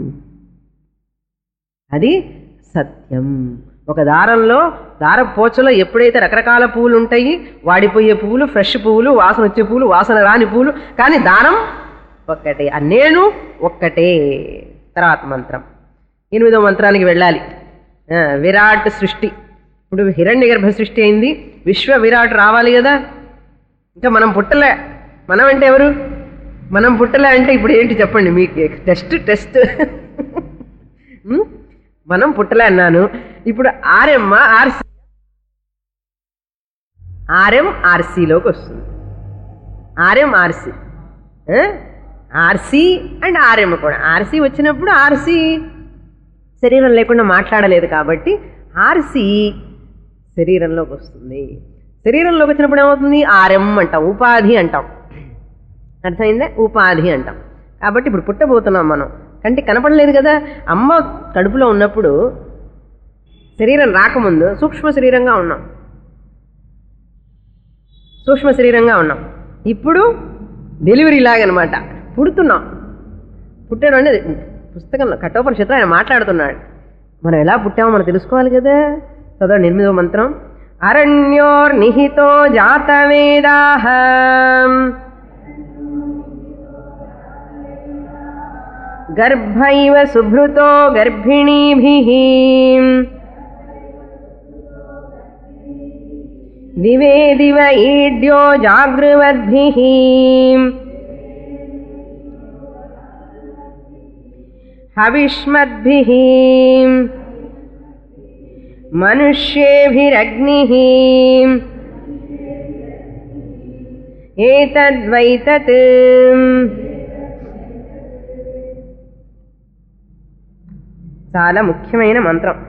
అది సత్యం ఒక దారంలో దార పోచలో ఎప్పుడైతే రకరకాల పువ్వులు ఉంటాయి వాడిపోయే పువ్వులు ఫ్రెష్ పువ్వులు వాసన వచ్చే పువ్వులు వాసన రాని పువ్వులు కానీ దారం ఒక్కటే ఆ నేను ఒక్కటే తర్వాత మంత్రం ఎనిమిదో మంత్రానికి వెళ్ళాలి ఆ, విరాట్ సృష్టి ఇప్పుడు హిరణ్య గర్భ సృష్టి అయింది విశ్వ విరాట్ రావాలి కదా ఇంకా మనం పుట్టలే మనం అంటే ఎవరు మనం పుట్టలే అంటే ఇప్పుడు ఏంటి చెప్పండి మీకు టెస్ట్ టెస్ట్ ఉం? మనం పుట్టలే అన్నాను ఇప్పుడు ఆర్ఎమ్మ ఆర్సి ఆర్ఎం ఆర్సీలోకి వస్తుంది R M R C R C and R M కూడా ఆర్సి వచ్చినప్పుడు ఆర్సి శరీరం లేకుండా మాట్లాడలేదు కాబట్టి ఆర్సి శరీరంలోకి వస్తుంది శరీరంలోకి వచ్చినప్పుడు ఏమవుతుంది ఆర్ఎం అంటాం ఉపాధి అంటాం అర్థమైందా ఉపాధి అంటాం కాబట్టి ఇప్పుడు పుట్టబోతున్నాం మనం కంటి కనపడలేదు కదా అమ్మ కడుపులో ఉన్నప్పుడు శరీరం రాకముందు సూక్ష్మ శరీరంగా ఉన్నాం సూక్ష్మ శరీరంగా ఉన్నాం ఇప్పుడు డెలివరీ లాగనమాట పుడుతున్నాం పుట్టాడు అనేది పుస్తకంలో కఠోపనిషత్తులో ఆయన మాట్లాడుతున్నాడు మనం ఎలా పుట్టామో మనం తెలుసుకోవాలి కదా చదవండి ఎనిమిదో మంత్రం అరణ్యోర్నిహితో జాతవేదాహ గర్భైవ సుభృతో గర్భిణీభిः దివే దివ ఈడ్యో జాగృవద్భిः హవిష్మద్భిः మనుష్యేభిరగ్నిः ఏతద్వైతత్ చాలా ముఖ్యమైన మంత్రం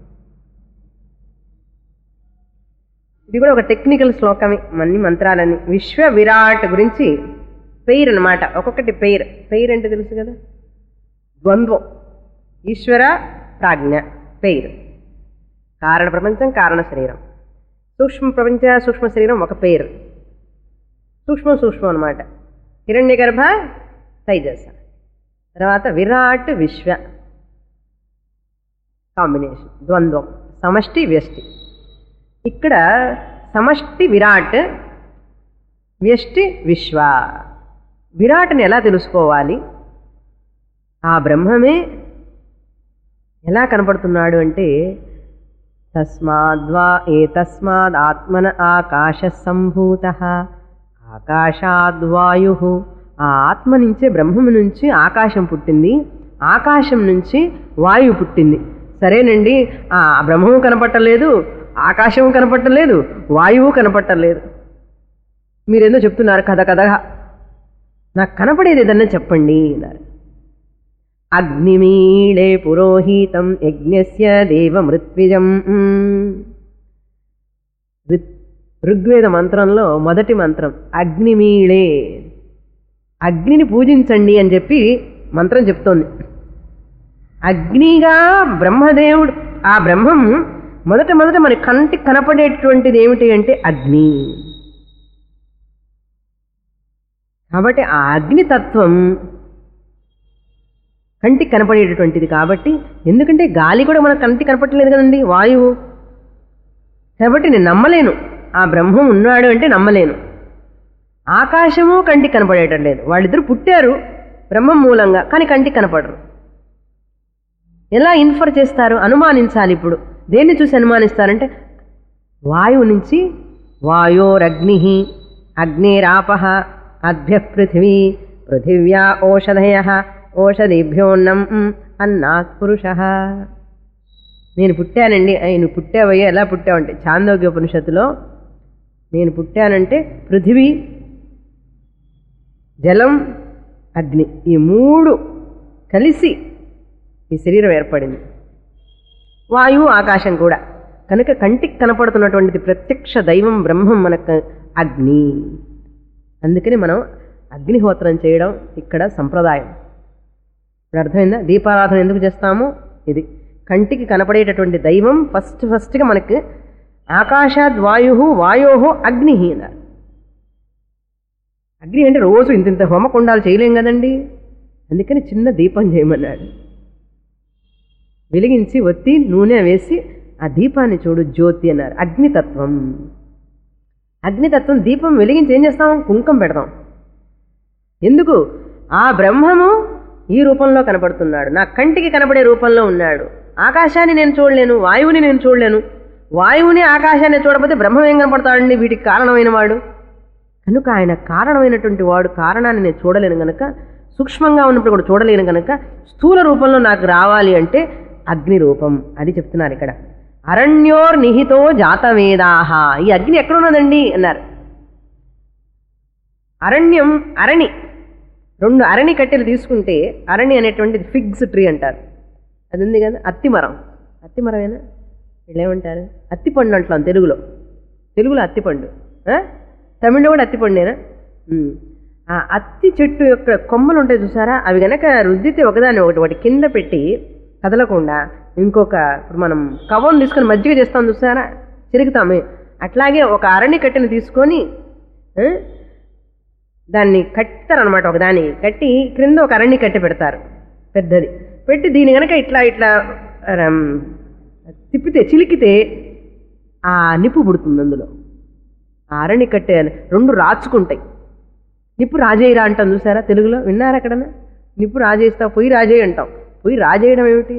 ఇది కూడా ఒక టెక్నికల్ శ్లోకమే అన్ని మంత్రాలని విశ్వ విరాట్ గురించి పెయిర్ అనమాట ఒక్కొక్కటి పెయిర్ పెయిర్ అంటే తెలుసు కదా ద్వంద్వం ఈశ్వర ప్రాజ్ఞ పెయిర్ కారణ ప్రపంచం కారణ శరీరం సూక్ష్మ ప్రపంచ సూక్ష్మ శరీరం ఒక పేరు సూక్ష్మం సూక్ష్మం అనమాట హిరణ్య గర్భ తైజస తర్వాత విరాట్ విశ్వ కాంబినేషన్ ద్వంద్వం సమష్టి వ్యష్టి ఇక్కడ సమష్టి విరాట్ వ్యష్టి విశ్వ విరాట్ని ఎలా తెలుసుకోవాలి ఆ బ్రహ్మమే ఎలా కనపడుతున్నాడు అంటే తస్మాద్వా ఏ తస్మాద్ ఆత్మన ఆకాశ సంభూత ఆకాశాద్వాయు ఆ ఆత్మ నుంచే బ్రహ్మము నుంచి ఆకాశం పుట్టింది ఆకాశం నుంచి వాయువు పుట్టింది సరేనండి ఆ బ్రహ్మము కనపట్టలేదు ఆకాశం కనపట్టలేదు వాయువు కనపట్టలేదు మీరేందో చెప్తున్నారు కథ కథగా నాకు కనపడేది ఏదన్నా చెప్పండి అన్నారు అగ్నిమీళే పురోహితం యజ్ఞస్య దేవమృత్విజం ఋ- ఋగ్వేద మంత్రంలో మొదటి మంత్రం అగ్నిమీళే అగ్నిని పూజించండి అని చెప్పి మంత్రం చెప్తోంది అగ్నిగా బ్రహ్మదేవుడు ఆ బ్రహ్మం మొదట మొదట మన కంటికి కనపడేటువంటిది ఏమిటి అంటే అగ్ని కాబట్టి ఆ అగ్నితత్వం కంటికి కనపడేటటువంటిది కాబట్టి ఎందుకంటే గాలి కూడా మన కంటికి కనపడలేదు కదండి వాయువు కాబట్టి నేను నమ్మలేను ఆ బ్రహ్మం ఉన్నాడు అంటే నమ్మలేను ఆకాశము కంటికి కనపడేటం లేదు వాళ్ళిద్దరు పుట్టారు బ్రహ్మం మూలంగా కానీ కంటికి కనపడరు ఎలా ఇన్ఫర్ చేస్తారు అనుమానించాలి ఇప్పుడు దేన్ని చూసి అనుమానిస్తారంటే వాయువు నుంచి వాయోరగ్ని అగ్నేరాప అభ్య పృథివీ పృథివ్యా ఓషధయ ఓషధిభ్యోన్నం అన్నాత్ పురుష నేను పుట్టానండి అయ్యి నువ్వు పుట్టావయ్యా ఎలా పుట్టావంటే చాందోగ్య ఉపనిషత్తులో నేను పుట్టానంటే పృథివీ జలం అగ్ని ఈ మూడు కలిసి ఈ శరీరం ఏర్పడింది వాయువు ఆకాశం కూడా కనుక కంటికి కనపడుతున్నటువంటిది ప్రత్యక్ష దైవం బ్రహ్మం మనకు అగ్ని అందుకని మనం అగ్నిహోత్రం చేయడం ఇక్కడ సంప్రదాయం ఇప్పుడు అర్థమైందా దీపారాధన ఎందుకు చేస్తాము ఇది కంటికి కనపడేటటువంటి దైవం ఫస్ట్ ఫస్ట్గా మనకి ఆకాశాద్ వాయు వాయో అగ్ని అన్నారు అగ్ని అంటే రోజు ఇంత ఇంత హోమకుండాలు చేయలేం కదండి అందుకని చిన్న దీపం చేయమన్నాడు వెలిగించి ఒత్తి నూనె వేసి ఆ దీపాన్ని చూడు జ్యోతి అన్నారు అగ్నితత్వం అగ్నితత్వం దీపం వెలిగించి ఏం చేస్తాం కుంకం పెడతాం ఎందుకు ఆ బ్రహ్మము ఈ రూపంలో కనపడుతున్నాడు నా కంటికి కనపడే రూపంలో ఉన్నాడు ఆకాశాన్ని నేను చూడలేను వాయువుని నేను చూడలేను వాయువుని ఆకాశాన్ని చూడకపోతే బ్రహ్మం ఏం కనపడతాడండి వీటికి కారణమైన వాడు కనుక ఆయన కారణమైనటువంటి వాడు కారణాన్ని నేను చూడలేను కనుక సూక్ష్మంగా ఉన్నప్పుడు కూడా చూడలేను కనుక స్థూల రూపంలో నాకు రావాలి అంటే అగ్ని రూపం అది చెప్తున్నారు ఇక్కడ అరణ్యోర్ నిహితో జాతవేదాహ ఈ అగ్ని ఎక్కడ ఉన్నదండి అన్నారు అరణ్యం అరణి రెండు అరణి కట్టెలు తీసుకుంటే అరణి అనేటువంటిది ఫిగ్స్ ట్రీ అంటారు అది ఉంది కదా అత్తిమరం అత్తిమరమేనా వీళ్ళు ఏమంటారు అత్తిపండు అంటాం తెలుగులో తెలుగులో అత్తిపండు ఆ? తమిళ్లో కూడా అత్తిపండేనా ఉమ్. ఆ అత్తి చెట్టు యొక్క కొమ్మలు ఉంటాయి చూసారా అవి గనక రుద్దితే ఒకదాన్ని ఒకటి వాటి కింద పెట్టి కదలకుండా ఇంకొక ఇప్పుడు మనం కవం తీసుకొని మజ్జిగ చేస్తాం చూసారా చిరుగుతామే అట్లాగే ఒక అరణి కట్టెను తీసుకొని ఆ, దాన్ని కట్టారనమాట ఒక దాన్ని కట్టి క్రింద ఒక అరణి కట్టె పెడతారు పెద్దది పెట్టి దీని గనక ఇట్లా ఇట్లా రమ్, తిప్పితే చిలికితే ఆ నిప్పు పుడుతుంది అందులో ఆ అరణి కట్టే రెండు రాచుకుంటాయి నిప్పు రాజేయరా అంటాం చూసారా తెలుగులో విన్నారా ఎక్కడన్నా నిప్పు రాజేస్తావు పొయ్యి రాజేయి అంటాం పొయ్యి రాజేయడం ఏమిటి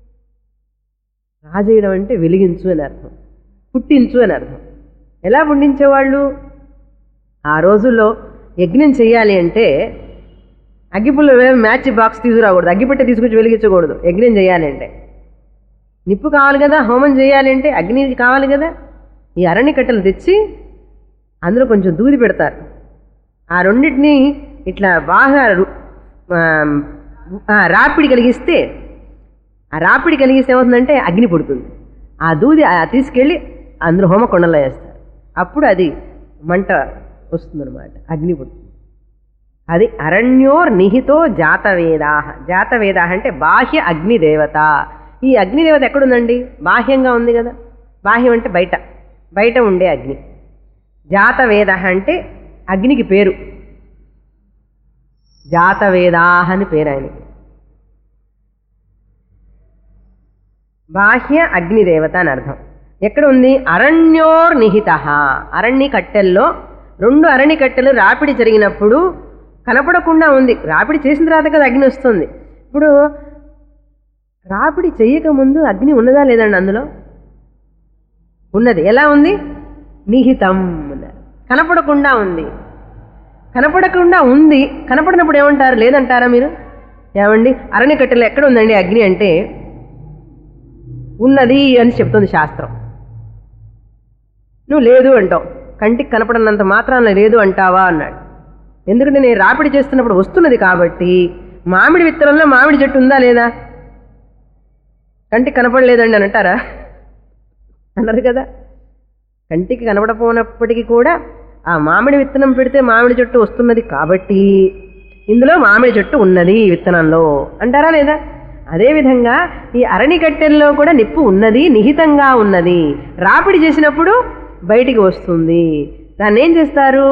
రాజేయడం అంటే వెలిగించు అని అర్థం పుట్టించు అని అర్థం ఎలా పుట్టించేవాళ్ళు ఆ రోజుల్లో యజ్ఞం చేయాలి అంటే అగ్గిపుల్ల మ్యాచ్ బాక్స్ తీసుకురాకూడదు అగ్గిపెట్టె తీసుకొచ్చి వెలిగించకూడదు యజ్ఞం చేయాలి అంటే నిప్పు కావాలి కదా హోమం చేయాలి అంటే అగ్ని కావాలి కదా ఈ అరణి కట్టెలు తెచ్చి అందులో కొంచెం దూది పెడతారు ఆ రెండింటిని ఇట్లా బాగా రు- ఆ, ఆ, రాపిడి కలిగిస్తే ఆ రాపిడి కలిగిస్తే ఏమవుతుందంటే అగ్ని పుడుతుంది ఆ దూది ఆ తీసుకెళ్ళి అందులో హోమకొండలో వేస్తారు అప్పుడు అది మంట వస్తుందన్నమాట అగ్ని పుడుతుంది అది అరణ్యోర్ నిహితో జాతవేదా జాతవేద అంటే బాహ్య అగ్నిదేవత ఈ అగ్నిదేవత ఎక్కడుందండి బాహ్యంగా ఉంది కదా బాహ్యం అంటే బయట బయట ఉండే అగ్ని జాతవేద అంటే అగ్నికి పేరు జాతవేదాహ అని పేరు ఆయనకి బాహ్య అగ్నిదేవత అని అర్థం ఎక్కడ ఉంది అరణ్యోర్ నిహిత అరణ్య కట్టెల్లో రెండు అరణి కట్టెలు రాపిడి జరిగినప్పుడు కనపడకుండా ఉంది రాపిడి చేసిన తర్వాత కదా అగ్ని వస్తుంది ఇప్పుడు రాపిడి చేయకముందు అగ్ని ఉన్నదా లేదండి అందులో ఉన్నది ఎలా ఉంది నిహితం అన్నారు. కనపడకుండా ఉంది కనపడకుండా ఉంది కనపడినప్పుడు ఏమంటారు లేదంటారా మీరు ఏమండి అరణ్య కట్టెలు ఎక్కడ ఉందండి అగ్ని అంటే ఉన్నది అని చెప్తుంది శాస్త్రం నువ్వు లేదు అంటావు కంటికి కనపడనంత మాత్రాన లేదు అంటావా అన్నాడు ఎందుకంటే నేను రాపిడి చేస్తున్నప్పుడు వస్తున్నది కాబట్టి మామిడి విత్తనంలో మామిడి చెట్టు ఉందా లేదా కంటికి కనపడలేదండి అని అంటారా అన్నారు కదా కంటికి కనపడపోనప్పటికీ కూడా ఆ మామిడి విత్తనం పెడితే మామిడి చెట్టు వస్తున్నది కాబట్టి ఇందులో మామిడి చెట్టు ఉన్నది ఈ విత్తనంలో అంటారా లేదా అదేవిధంగా ఈ అరణి కట్టెల్లో కూడా నిప్పు ఉన్నది నిహితంగా ఉన్నది రాపిడి చేసినప్పుడు బయటికి వస్తుంది దాన్ని ఏం చేస్తారు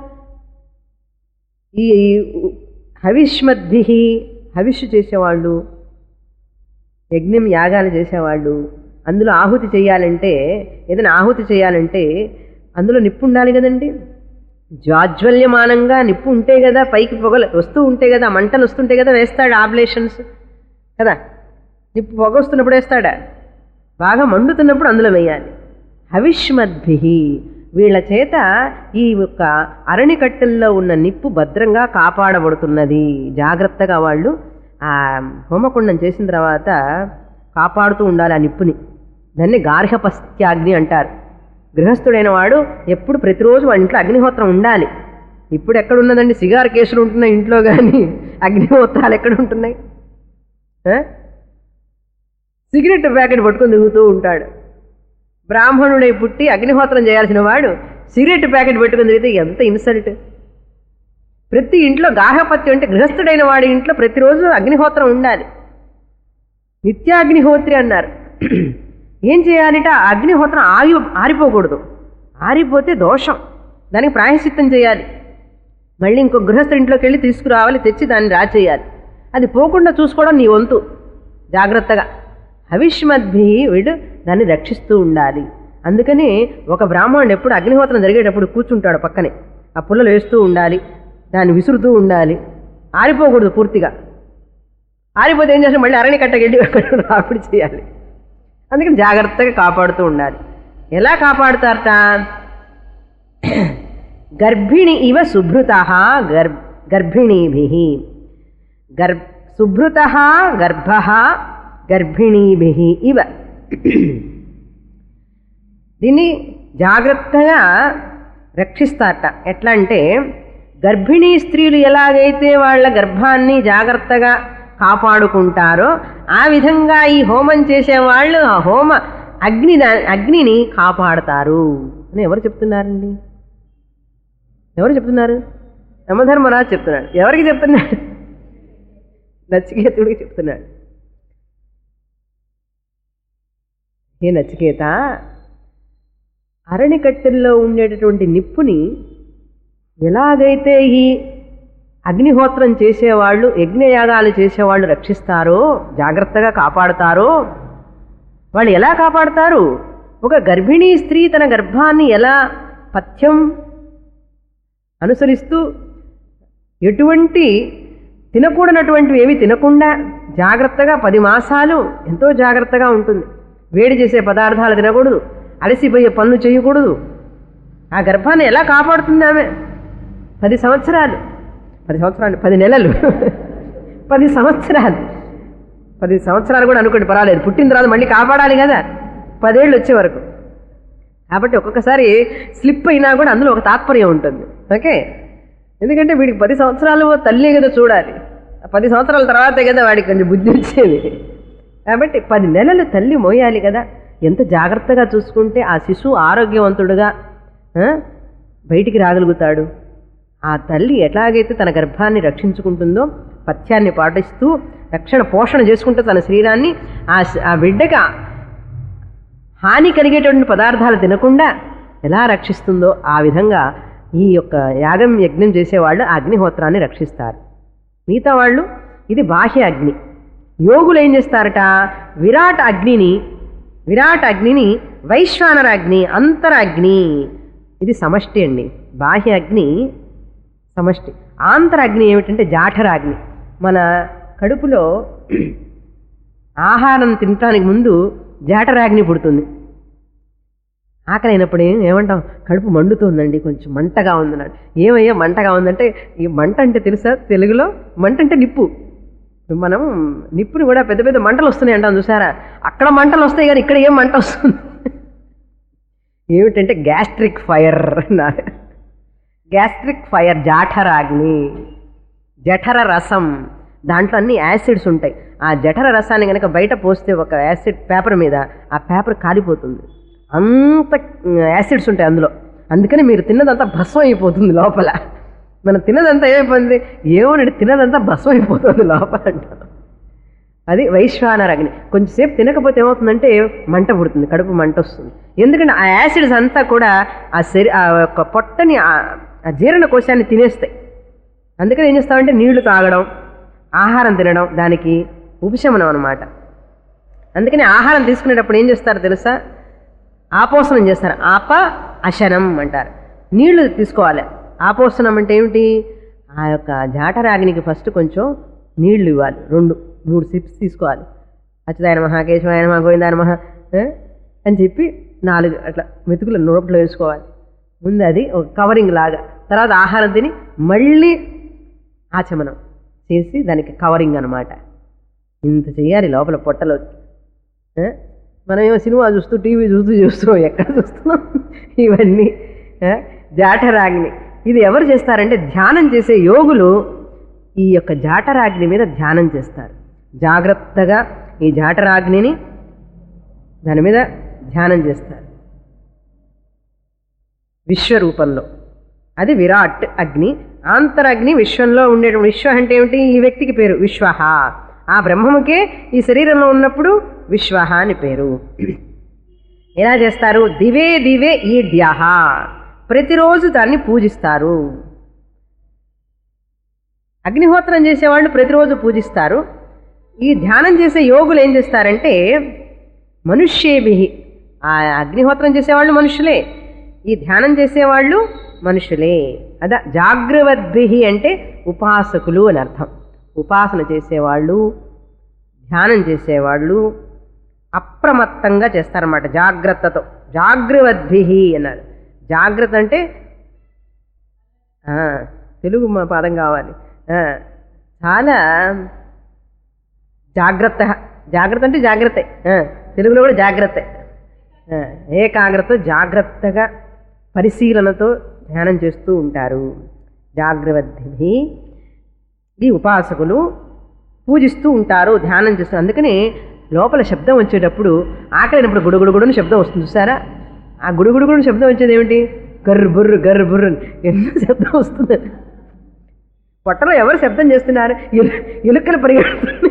ఈ హవిష్మద్భి హవిష్యు చేసేవాళ్ళు యజ్ఞం యాగాలు చేసేవాళ్ళు అందులో ఆహుతి చేయాలంటే ఏదైనా ఆహుతి చేయాలంటే అందులో నిప్పు ఉండాలి కదండి జాజ్వల్యమానంగా నిప్పు ఉంటే కదా పైకి పొగలు వస్తూ ఉంటే కదా మంటలు వస్తుంటే కదా వేస్తాడు ఆబ్లేషన్స్ కదా నిప్పు పొగ వస్తున్నప్పుడు వేస్తాడా బాగా మండుతున్నప్పుడు అందులో వేయాలి హవిష్మద్భి వీళ్ళ చేత ఈ యొక్క అరణికట్టెల్లో ఉన్న నిప్పు భద్రంగా కాపాడబడుతున్నది జాగ్రత్తగా వాళ్ళు ఆ హోమకుండం చేసిన తర్వాత కాపాడుతూ ఉండాలి ఆ నిప్పుని దాన్ని గార్హపస్త్యాగ్ని అంటారు గృహస్థుడైన వాడు ఎప్పుడు ప్రతిరోజు వాడి ఇంట్లో అగ్నిహోత్రం ఉండాలి ఇప్పుడు ఎక్కడ ఉన్నదండి సిగార్ కేసులు ఉంటున్నాయి ఇంట్లో కానీ అగ్నిహోత్రాలు ఎక్కడ ఉంటున్నాయి ఆ? సిగరెట్ ప్యాకెట్ పట్టుకొని దిగుతూ ఉంటాడు బ్రాహ్మణుడై పుట్టి అగ్నిహోత్రం చేయాల్సిన వాడు సిగరెట్ ప్యాకెట్ పెట్టుకుని తిరిగితే ఎంత ఇన్సల్ట్ ప్రతి ఇంట్లో గార్హపత్యం అంటే గృహస్థుడైన వాడి ఇంట్లో ప్రతిరోజు అగ్నిహోత్రం ఉండాలి నిత్యాగ్నిహోత్రి అన్నారు ఏం చేయాలిట ఆ అగ్నిహోత్రం ఆగి ఆరిపోకూడదు ఆరిపోతే దోషం దానికి ప్రాయశ్చిత్తం చేయాలి మళ్ళీ ఇంకో గృహస్థుడి ఇంట్లోకి వెళ్ళి తీసుకురావాలి తెచ్చి దాన్ని రాచేయాలి అది పోకుండా చూసుకోవడం నీ వంతు జాగ్రత్తగా హవిష్మద్భి వీడు దాన్ని రక్షిస్తూ ఉండాలి అందుకని ఒక బ్రాహ్మణుడు ఎప్పుడు అగ్నిహోత్రం జరిగేటప్పుడు కూర్చుంటాడు పక్కనే ఆ పుల్లలు వేస్తూ ఉండాలి దాన్ని విసురుతూ ఉండాలి ఆరిపోకూడదు పూర్తిగా ఆరిపోతే ఏం చేస్తాం మళ్ళీ అరణి కట్టగెళ్ళి అక్కడ రాపిడి చేయాలి అందుకని జాగ్రత్తగా కాపాడుతూ ఉండాలి ఎలా కాపాడుతారట గర్భిణి ఇవ శుభృత గర్ గర్భిణీభి గర్భ శుభృత గర్భ గర్భిణీభి ఇవ దీన్ని జాగ్రత్తగా రక్షిస్తారట ఎట్లా అంటే గర్భిణీ స్త్రీలు ఎలాగైతే వాళ్ళ గర్భాన్ని జాగ్రత్తగా కాపాడుకుంటారో ఆ విధంగా ఈ హోమం చేసేవాళ్ళు ఆ హోమ అగ్ని దా- అగ్నిని కాపాడతారు అని ఎవరు చెప్తున్నారండి ఎవరు చెప్తున్నారు యమధర్మరాజు చెప్తున్నాడు ఎవరికి చెప్తున్నాడు నచికేతుడికి చెప్తున్నాడు ఏ నచికేత అరణికట్టెల్లో ఉండేటటువంటి నిప్పుని ఎలాగైతే ఈ అగ్నిహోత్రం చేసేవాళ్ళు యజ్ఞయాగాలు చేసేవాళ్ళు రక్షిస్తారో జాగ్రత్తగా కాపాడుతారో వాళ్ళు ఎలా కాపాడుతారు ఒక గర్భిణీ స్త్రీ తన గర్భాన్ని ఎలా పథ్యం అనుసరిస్తూ ఎటువంటి తినకూడనటువంటివి ఏవి తినకుండా జాగ్రత్తగా పది మాసాలు ఎంతో జాగ్రత్తగా ఉంటుంది వేడి చేసే పదార్థాలు తినకూడదు అలసిపోయే పనులు చేయకూడదు ఆ గర్భాన్ని ఎలా కాపాడుతుంది ఆమె పది సంవత్సరాలు పది సంవత్సరాలు పది నెలలు పది సంవత్సరాలు పది సంవత్సరాలు కూడా అనుకోండి పర్వాలేదు పుట్టిన తర్వాత మళ్ళీ కాపాడాలి కదా పదేళ్ళు వచ్చే వరకు కాబట్టి ఒక్కొక్కసారి స్లిప్ అయినా కూడా అందులో ఒక తాత్పర్యం ఉంటుంది ఓకే ఎందుకంటే వీడికి పది సంవత్సరాలు తల్లి కదా చూడాలి ఆ పది సంవత్సరాల తర్వాతే కదా వాడికి కొంచెం బుద్ధి వచ్చేది కాబట్టి పది నెలలు తల్లి మోయాలి కదా ఎంత జాగ్రత్తగా చూసుకుంటే ఆ శిశువు ఆరోగ్యవంతుడుగా ఆ, బయటికి రాగలుగుతాడు ఆ తల్లి ఎట్లాగైతే తన గర్భాన్ని రక్షించుకుంటుందో పథ్యాన్ని పాటిస్తూ రక్షణ పోషణ చేసుకుంటూ తన శరీరాన్ని ఆ శ- ఆ బిడ్డకి హాని కలిగేటువంటి పదార్థాలు తినకుండా ఎలా రక్షిస్తుందో ఆ విధంగా ఈ యొక్క యాగం యజ్ఞం చేసేవాళ్ళు ఆ అగ్నిహోత్రాన్ని రక్షిస్తారు మిగతా వాళ్ళు ఇది బాహ్య అగ్ని యోగులు ఏం చేస్తారట విరాట్ అగ్నిని విరాట్ అగ్నిని వైశ్వానర అగ్ని అంతర అగ్ని ఇది సమష్టి అండి బాహ్య అగ్ని సమష్టి ఆంతర అగ్ని ఏమిటంటే జాఠరాగ్ని మన కడుపులో ఆహారం తినటానికి ముందు జాఠరాగ్ని పుడుతుంది ఆకలి అయినప్పుడు ఏం ఏమంటాం కడుపు మండుతుందండి కొంచెం మంటగా ఉందన్నాడు ఏమయ్యా మంటగా ఉందంటే ఈ మంట అంటే తెలుసా తెలుగులో మంట అంటే నిప్పు ఇప్పుడు మనం నిప్పుని కూడా పెద్ద పెద్ద మంటలు వస్తున్నాయి అంటాం చూసారా అక్కడ మంటలు వస్తాయి కానీ ఇక్కడ ఏం మంట వస్తుంది ఏమిటంటే గ్యాస్ట్రిక్ ఫైర్ అన్నారు గ్యాస్ట్రిక్ ఫైర్ జాఠరాగ్ని జఠర రసం దాంట్లో అన్ని యాసిడ్స్ ఉంటాయి ఆ జఠర రసాన్ని కనుక బయట పోస్తే ఒక యాసిడ్ పేపర్ మీద ఆ పేపర్ కాలిపోతుంది అంత యాసిడ్స్ ఉంటాయి అందులో అందుకని మీరు తిన్నదంతా భస్మం అయిపోతుంది లోపల మనం తిన్నదంతా ఏమైపోతుంది ఏమోనండి తిన్నదంతా భస్మం అయిపోతుంది లోపల అంటారు అది వైశ్వానర అగ్ని కొంచెంసేపు తినకపోతే ఏమవుతుందంటే మంట పుడుతుంది కడుపు మంట వస్తుంది ఎందుకంటే ఆ యాసిడ్స్ అంతా కూడా ఆ శరీ ఆ యొక్క పొట్టని ఆ ఆ జీర్ణ కోశాన్ని తినేస్తాయి అందుకని ఏం చేస్తామంటే నీళ్లు తాగడం ఆహారం తినడం దానికి ఉపశమనం అనమాట అందుకని ఆహారం తీసుకునేటప్పుడు ఏం చేస్తారు తెలుసా ఆపోసనం చేస్తారు ఆప అశనం అంటారు నీళ్లు తీసుకోవాలి ఆపోసనం అంటే ఏమిటి ఆ యొక్క జాఠరాగ్నికి ఫస్ట్ కొంచెం నీళ్లు ఇవ్వాలి రెండు మూడు సిప్స్ తీసుకోవాలి అచ్యుతాయన మహా కేశవాయన మహా గోవిందాయ మహా అని చెప్పి నాలుగు అట్లా మెతుకులు నోట్లో వేసుకోవాలి ముందు అది ఒక కవరింగ్ లాగా తర్వాత ఆహారం తిని మళ్ళీ ఆచమనం చేసి దానికి కవరింగ్ అనమాట ఇంత చేయాలి లోపల పొట్టలోకి ఆ? మనం ఏమో సినిమా చూస్తూ టీవీ చూస్తూ చూస్తున్నాం ఎక్కడ చూస్తున్నాం ఇవన్నీ ఆ? జాఠరాగ్ని ఇది ఎవరు చేస్తారంటే ధ్యానం చేసే యోగులు ఈ యొక్క జాఠరాగ్ని మీద ధ్యానం చేస్తారు జాగ్రత్తగా ఈ జాఠరాగ్నిని దాని మీద ధ్యానం చేస్తారు విశ్వరూపంలో అది విరాట్ అగ్ని ఆంతరగ్ని విశ్వంలో ఉండేటువంటి విశ్వ అంటే ఏమిటి ఈ వ్యక్తికి పేరు విశ్వహ ఆ బ్రహ్మముకే ఈ శరీరంలో ఉన్నప్పుడు విశ్వహ అని పేరు ఎలా చేస్తారు దివే దివే ఈడ్యహ ప్రతిరోజు దాన్ని పూజిస్తారు అగ్నిహోత్రం చేసేవాళ్ళు ప్రతిరోజు పూజిస్తారు ఈ ధ్యానం చేసే యోగులు ఏం చేస్తారంటే మనుష్యేభి ఆ అగ్నిహోత్రం చేసేవాళ్ళు మనుషులే ఈ ధ్యానం చేసేవాళ్ళు మనుషులే అద జాగ్రవద్భి అంటే ఉపాసకులు అని అర్థం ఉపాసన చేసేవాళ్ళు ధ్యానం చేసేవాళ్ళు అప్రమత్తంగా చేస్తారన్నమాట జాగ్రత్తతో జాగ్రవద్భి అన్నారు జాగ్రత్త అంటే ఆ, తెలుగు మా పదం కావాలి ఆ, చాలా జాగ్రత్త జాగ్రత్త అంటే జాగ్రత్త తెలుగులో కూడా జాగ్రత్త ఆ, ఏకాగ్రత జాగ్రత్తగా పరిశీలనతో ధ్యానం చేస్తూ ఉంటారు జాగ్రవద్ది ఈ ఉపాసకులు పూజిస్తూ ఉంటారు ధ్యానం చేస్తారు అందుకని లోపల శబ్దం వచ్చేటప్పుడు ఆకలినప్పుడు గుడుగుడుగుడు శబ్దం వస్తుంది చూసారా ఆ గుడుగుడుగుడు శబ్దం వచ్చేది ఏమిటి గర్రు బుర్రు గర్రు బుర్రు అని ఎన్నో శబ్దం వస్తుంది పొట్టలో ఎవరు శబ్దం చేస్తున్నారు ఎలు- ఎలుకలు పరిగెడుతున్నాయి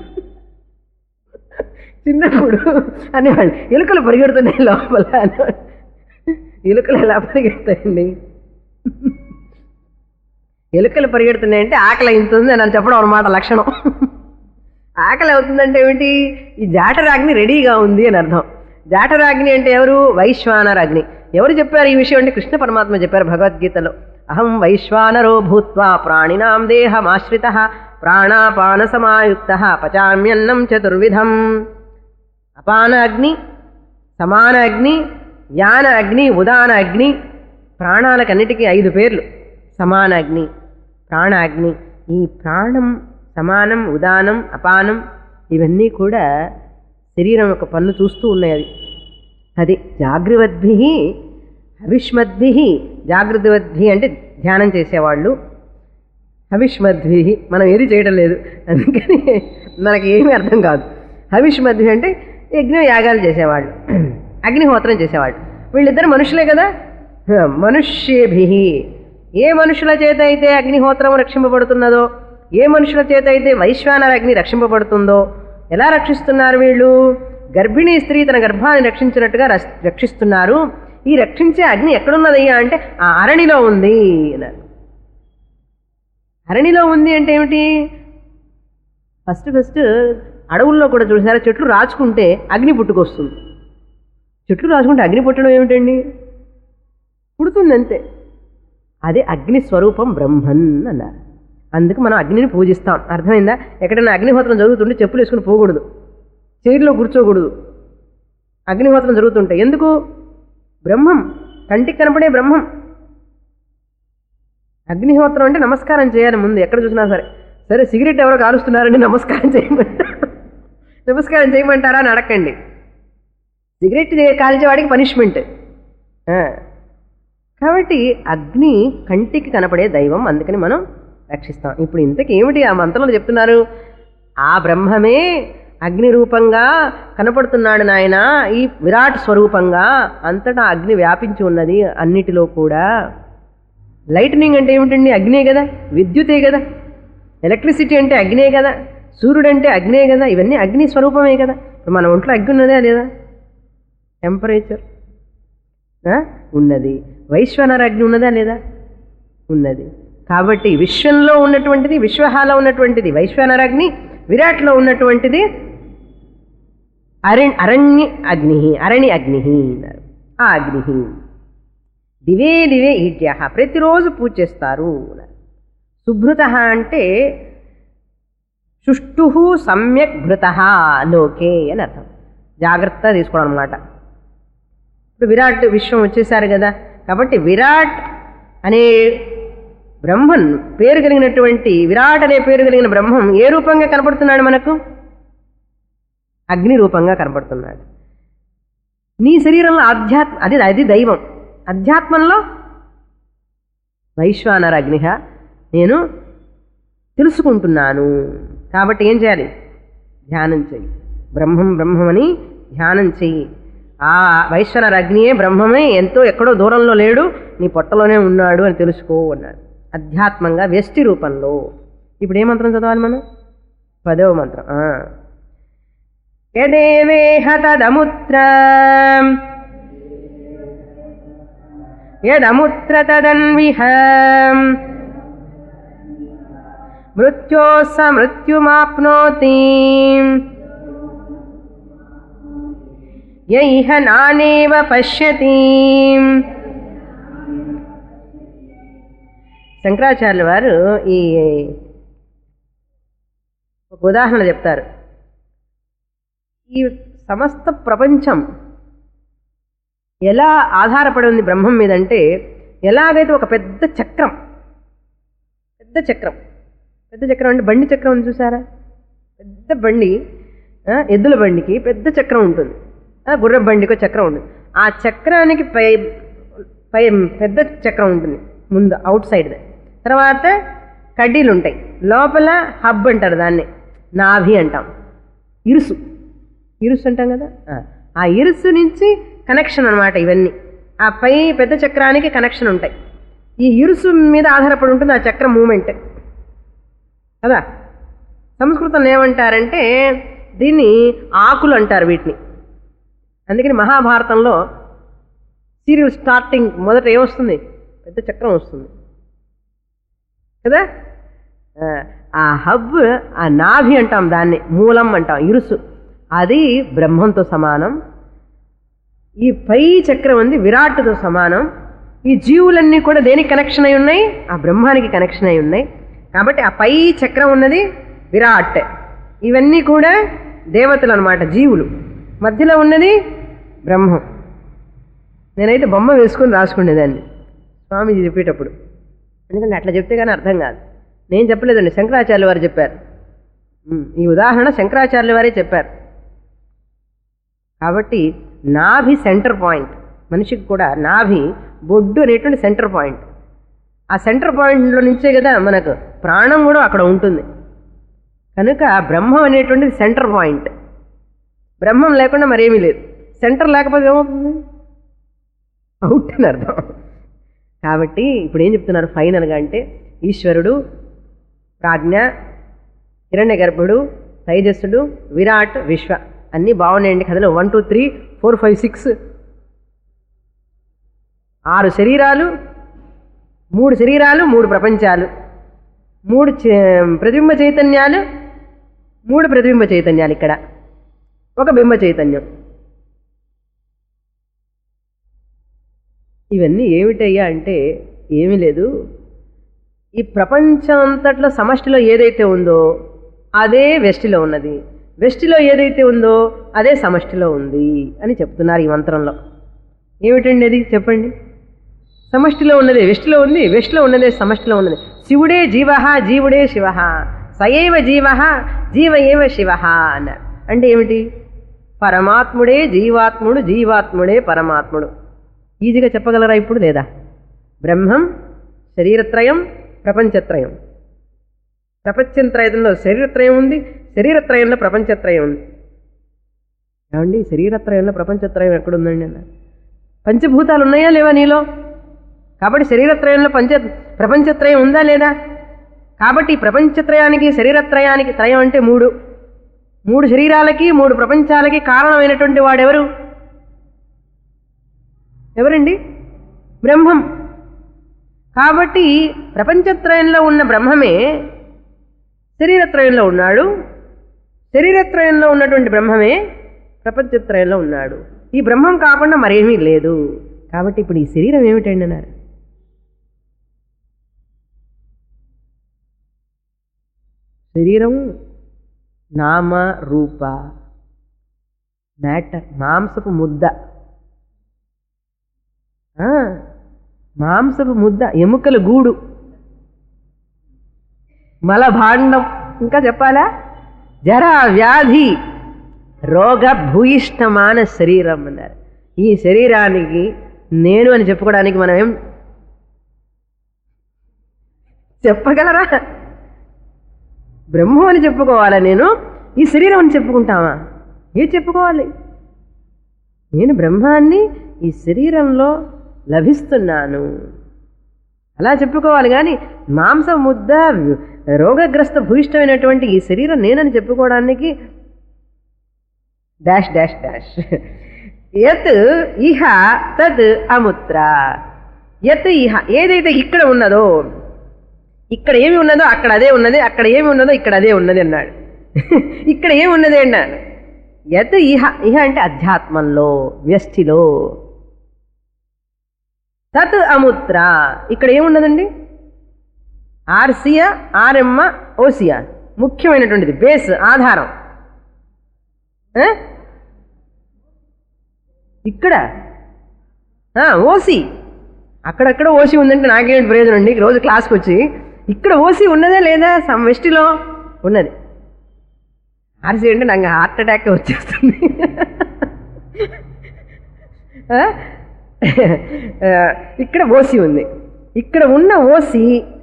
చిన్నప్పుడు అనేవాళ్ళు ఎలుకలు పరిగెడుతున్నాయి లోపల అనేవాళ్ళు ఎలుకలు ఎలా పరిగెడతాయండి ఎలుకలు పరిగెడుతున్నాయంటే ఆకలి అవుతుంది అని అని చెప్పడం అనమాట లక్షణం ఆకలి అవుతుందంటే ఏమిటి ఈ జాటరాగ్ని రెడీగా ఉంది అని అర్థం జాటరాగ్ని అంటే ఎవరు వైశ్వానరాగ్ని ఎవరు చెప్పారు ఈ విషయం అంటే కృష్ణ పరమాత్మ చెప్పారు భగవద్గీతలో అహం వైశ్వానరో భూత్వా ప్రాణినాం దేహమాశ్రిత ప్రాణాపాన సమాయుక్త పచామ్యన్నం చతుర్విధం అపాన అగ్ని సమాన అగ్ని యాన అగ్ని ఉదాన అగ్ని ప్రాణాలకన్నిటికీ ఐదు పేర్లు సమాన అగ్ని ప్రాణ అగ్ని ఈ ప్రాణం సమానం ఉదానం అపానం ఇవన్నీ కూడా శరీరం యొక్క పన్ను చూస్తూ ఉన్నాయి అది అది జాగృవద్భి హవిష్మద్భి జాగృతివద్భి అంటే ధ్యానం చేసేవాళ్ళు హవిష్మద్భి మనం ఏది చేయడం లేదు అందుకని మనకి ఏమీ అర్థం కాదు హవిష్మద్భి అంటే యజ్ఞ యాగాలు చేసేవాళ్ళు అగ్నిహోత్రం చేసేవాళ్ళు వీళ్ళిద్దరు మనుషులే కదా హ, మనుష్యేభి ఏ మనుషుల చేత అయితే అగ్నిహోత్రం రక్షింపబడుతున్నదో ఏ మనుషుల చేత అయితే వైశ్వానర అగ్ని రక్షింపబడుతుందో ఎలా రక్షిస్తున్నారు వీళ్ళు గర్భిణీ స్త్రీ తన గర్భాన్ని రక్షించినట్టుగా రస్- రక్షిస్తున్నారు ఈ రక్షించే అగ్ని ఎక్కడున్నదయ్యా అంటే ఆ అరణిలో ఉంది అన్నారు అరణిలో ఉంది అంటే ఏమిటి ఫస్ట్ ఫస్ట్ అడవుల్లో కూడా చూసారా చెట్లు రాచుకుంటే అగ్ని పుట్టుకొస్తుంది చెట్లు రాచుకుంటే అగ్ని పుట్టడం ఏమిటండి పుడుతుంది అంతే అదే అగ్ని స్వరూపం బ్రహ్మన్ అన్నారు అందుకు మనం అగ్నిని పూజిస్తాం అర్థమైందా ఎక్కడైనా అగ్నిహోత్రం జరుగుతుంటే చెప్పులు వేసుకుని పోకూడదు చైర్లో కూర్చోకూడదు అగ్నిహోత్రం జరుగుతుంటే ఎందుకు బ్రహ్మం కంటికి కనపడే బ్రహ్మం అగ్నిహోత్రం అంటే నమస్కారం చేయాలి ముందు ఎక్కడ చూసినా సరే సరే సిగరెట్ ఎవరో కాలుస్తున్నారండి నమస్కారం చేయమంటారా నమస్కారం చేయమంటారా అని అడగండి సిగరెట్ కాల్చేవాడికి పనిష్మెంట్ కాబట్టి అగ్ని కంటికి కనపడే దైవం అందుకని మనం రక్షిస్తాం ఇప్పుడు ఇంతకీ ఏమిటి ఆ మంత్రంలో చెప్తున్నారు ఆ బ్రహ్మమే అగ్ని రూపంగా కనపడుతున్నాడు నాయన ఈ విరాట్ స్వరూపంగా అంతటా అగ్ని వ్యాపించి ఉన్నది అన్నిటిలో కూడా లైట్నింగ్ అంటే ఏమిటండి అగ్నే కదా విద్యుతే కదా ఎలక్ట్రిసిటీ అంటే అగ్నే కదా సూర్యుడు అంటే అగ్నే కదా ఇవన్నీ అగ్ని స్వరూపమే కదా ఇప్పుడు మన ఒంట్లో అగ్ని ఉన్నదా లేదా టెంపరేచర్ ఆ? ఉన్నది వైశ్వనర అగ్ని ఉన్నదా లేదా ఉన్నది కాబట్టి విశ్వంలో ఉన్నటువంటిది విశ్వహాలో ఉన్నటువంటిది వైశ్వనర అగ్ని విరాట్లో ఉన్నటువంటిది అరణ్ అరణ్య అగ్ని అరణి అగ్ని అన్నారు ఆ అగ్ని దివే దివే ఈడ్య ప్రతిరోజు పూజ చేస్తారు అన్నారు. సుభృత అంటే సుష్టు సమ్యక్ భృత లోకే అని అర్థం జాగ్రత్త తీసుకోవడం అనమాట ఇప్పుడు విరాట్ విశ్వం వచ్చేసారు కదా కాబట్టి విరాట్ అనే బ్రహ్మన్ పేరు కలిగినటువంటి విరాట్ అనే పేరు కలిగిన బ్రహ్మం ఏ రూపంగా కనపడుతున్నాడు మనకు అగ్ని రూపంగా కనపడుతున్నాడు నీ శరీరంలో ఆధ్యాత్మ అది అది దైవం అధ్యాత్మంలో వైశ్వానర అగ్నిహ నేను తెలుసుకుంటున్నాను కాబట్టి ఏం చేయాలి ధ్యానం చెయ్యి బ్రహ్మం బ్రహ్మమని ధ్యానం చెయ్యి ఆ వైశ్వనర అగ్నియే బ్రహ్మమే ఎంతో ఎక్కడో దూరంలో లేడు నీ పొట్టలోనే ఉన్నాడు అని తెలుసుకో అన్నాడు అధ్యాత్మంగా వ్యష్టి రూపంలో ఇప్పుడు ఏ మంత్రం చదవాలి మనం పదవ మంత్రం ఆ. యదేవేహ తదముత్ర యదముత్ర తదన్విహ మృత్యో స మృత్యుమాప్నోతి యైహ నానేవ పశ్యతి శంకరాచార్యుల వారు ఈ ఒక ఉదాహరణ చెప్తారు ఈ సమస్త ప్రపంచం ఎలా ఆధారపడి ఉంది బ్రహ్మం మీద అంటే ఎలాగైతే ఒక పెద్ద చక్రం పెద్ద చక్రం పెద్ద చక్రం అంటే బండి చక్రం ఉంది చూసారా పెద్ద బండి ఆ, ఎద్దుల బండికి పెద్ద చక్రం ఉంటుంది ఆ, గుర్ర బండికి చక్రం ఉంటుంది ఆ చక్రానికి పై పై పెద్ద చక్రం ఉంటుంది ముందు అవుట్ సైడ్ తర్వాత కడ్డీలు ఉంటాయి లోపల హబ్ అంటారు దాన్ని నాభి అంటాం ఇరుసు ఇరుసు అంటాం కదా ఆ, ఆ ఇరుసు నుంచి కనెక్షన్ అన్నమాట ఇవన్నీ ఆ పై పెద్ద చక్రానికి కనెక్షన్ ఉంటాయి ఈ ఇరుసు మీద ఆధారపడి ఉంటుంది ఆ చక్రం మూమెంట్ కదా సంస్కృతంలో ఏమంటారంటే దీన్ని ఆకులు అంటారు వీటిని అందుకని మహాభారతంలో సీరియల్ స్టార్టింగ్ మొదట ఏమొస్తుంది పెద్ద చక్రం వస్తుంది కదా ఆ, ఆ హబ్ ఆ నాభి అంటాం దాన్ని మూలం అంటాం ఇరుసు అది బ్రహ్మంతో సమానం ఈ పై చక్రం ఉంది విరాట్తో సమానం ఈ జీవులన్నీ కూడా దేనికి కనెక్షన్ అయి ఉన్నాయి ఆ బ్రహ్మానికి కనెక్షన్ అయి ఉన్నాయి కాబట్టి ఆ పై చక్రం ఉన్నది విరాట్ ఇవన్నీ కూడా దేవతలు అనమాట జీవులు మధ్యలో ఉన్నది బ్రహ్మం నేనైతే బొమ్మ వేసుకొని రాసుకునేదాన్ని స్వామీజీ చెప్పేటప్పుడు ఎందుకంటే అట్లా చెప్తే కానీ అర్థం కాదు నేను చెప్పలేదండి శంకరాచార్య వారు చెప్పారు ఉమ్, ఈ ఉదాహరణ శంకరాచార్యుల వారే చెప్పారు కాబట్టి నాభి సెంటర్ పాయింట్ మనిషికి కూడా నాభి బొడ్డు అనేటువంటి సెంటర్ పాయింట్ ఆ సెంటర్ పాయింట్లో నుంచే కదా మనకు ప్రాణం కూడా అక్కడ ఉంటుంది కనుక బ్రహ్మం అనేటువంటిది సెంటర్ పాయింట్ బ్రహ్మం లేకుండా మరేమీ లేదు సెంటర్ లేకపోతే ఏమవుతుంది అవుట్ అని అర్థం కాబట్టి ఇప్పుడు ఏం చెప్తున్నారు ఫైనల్గా అంటే ఈశ్వరుడు ప్రాజ్ఞ హిరణ్య గర్భుడు తైజస్సుడు విరాట్ విశ్వ అన్నీ బాగున్నాయండి కథలో one two three four five six ఆరు శరీరాలు మూడు శరీరాలు మూడు ప్రపంచాలు మూడు చే- ప్రతిబింబ చైతన్యాలు మూడు ప్రతిబింబ చైతన్యాలు ఇక్కడ ఒక బింబ చైతన్యం ఇవన్నీ ఏమిటయ్యా అంటే ఏమీ లేదు ఈ ప్రపంచం అంతట్లో సమష్టిలో ఏదైతే ఉందో అదే వెస్టిలో ఉన్నది వెస్టిలో ఏదైతే ఉందో అదే సమష్టిలో ఉంది అని చెప్తున్నారు ఈ మంత్రంలో ఏమిటండి అది చెప్పండి సమష్టిలో ఉన్నదే వెస్టిలో ఉంది వెస్టిలో ఉన్నదే సమష్టిలో ఉన్నది శివుడే జీవ జీవుడే శివ సయైవ జీవ జీవ ఏవ శివ అన్నారు అంటే ఏమిటి పరమాత్ముడే జీవాత్ముడు జీవాత్ముడే పరమాత్ముడు ఈజీగా చెప్పగలరా ఇప్పుడు లేదా బ్రహ్మం శరీరత్రయం ప్రపంచత్రయం ప్రపంచత్రయంలో శరీరత్రయం ఉంది శరీరత్రయంలో ప్రపంచత్రయం ఉంది ఏమండి శరీరత్రయంలో ప్రపంచత్రయం ఎక్కడుందండి అన్న పంచభూతాలు ఉన్నాయా లేవా నీలో కాబట్టి శరీరత్రయంలో పంచ ప్రపంచత్రయం ఉందా లేదా కాబట్టి ఈ ప్రపంచత్రయానికి శరీరత్రయానికి త్రయం అంటే మూడు మూడు శరీరాలకి మూడు ప్రపంచాలకి కారణమైనటువంటి వాడెవరు ఎవరండి బ్రహ్మం కాబట్టి ప్రపంచత్రయంలో ఉన్న బ్రహ్మమే శరీరత్రయంలో ఉన్నాడు శరీరత్రయంలో ఉన్నటువంటి బ్రహ్మమే ప్రపంచత్రయంలో ఉన్నాడు ఈ బ్రహ్మం కాకుండా మరేమీ లేదు కాబట్టి ఇప్పుడు ఈ శరీరం ఏమిటండి అన్నారు శరీరం నామ రూప మ్యాటర్ మాంసపు ముద్ద ఆ, మాంసపు ముద్ద ఎముకల గూడు మలభాండం ఇంకా చెప్పాలా జరా వ్యాధి రోగ భూయిష్టమాన శరీరం అన్నారు ఈ శరీరానికి నేను అని చెప్పుకోవడానికి మనం ఏం చెప్పగలరా బ్రహ్మం అని చెప్పుకోవాలా నేను ఈ శరీరం అని చెప్పుకుంటావా ఏ చెప్పుకోవాలి నేను బ్రహ్మాన్ని ఈ శరీరంలో లభిస్తున్నాను అలా చెప్పుకోవాలి కానీ మాంస ముద్ద రోగగ్రస్త భూయిష్టమైనటువంటి ఈ శరీరం నేనని చెప్పుకోవడానికి డాష్ డాష్ డాష్ యత్ ఇహ తద్ అముత్ర యత్ ఇహ ఏదైతే ఇక్కడ ఉన్నదో ఇక్కడ ఏమి ఉన్నదో అక్కడ అదే ఉన్నది అక్కడ ఏమి ఉన్నదో ఇక్కడ అదే ఉన్నది అన్నాడు ఇక్కడ ఏమి ఉన్నది అన్నాడు యత్ ఇహ ఇహ అంటే అధ్యాత్మంలో వ్యష్టిలో తత్ అముత్ర ఇక్కడ ఏమున్నదండి ఆర్సియా ఆర్ఎమ్మ ఓసియా ముఖ్యమైనటువంటిది బేస్ ఆధారం ఆ? ఇక్కడ ఆ, ఓసి అక్కడక్కడ ఓసి ఉందంటే నాకేంటి ప్రయోజనం అండి రోజు క్లాస్కి వచ్చి ఇక్కడ ఓసి ఉన్నదా లేదా సమ్ వెస్టిలో ఉన్నది ఆర్సీ అంటే నాకు హార్ట్ అటాక్ వచ్చేస్తుంది ఆ? ఆ, ఇక్కడ ఓసి ఉంది ఇక్కడ ఉన్న ఓసి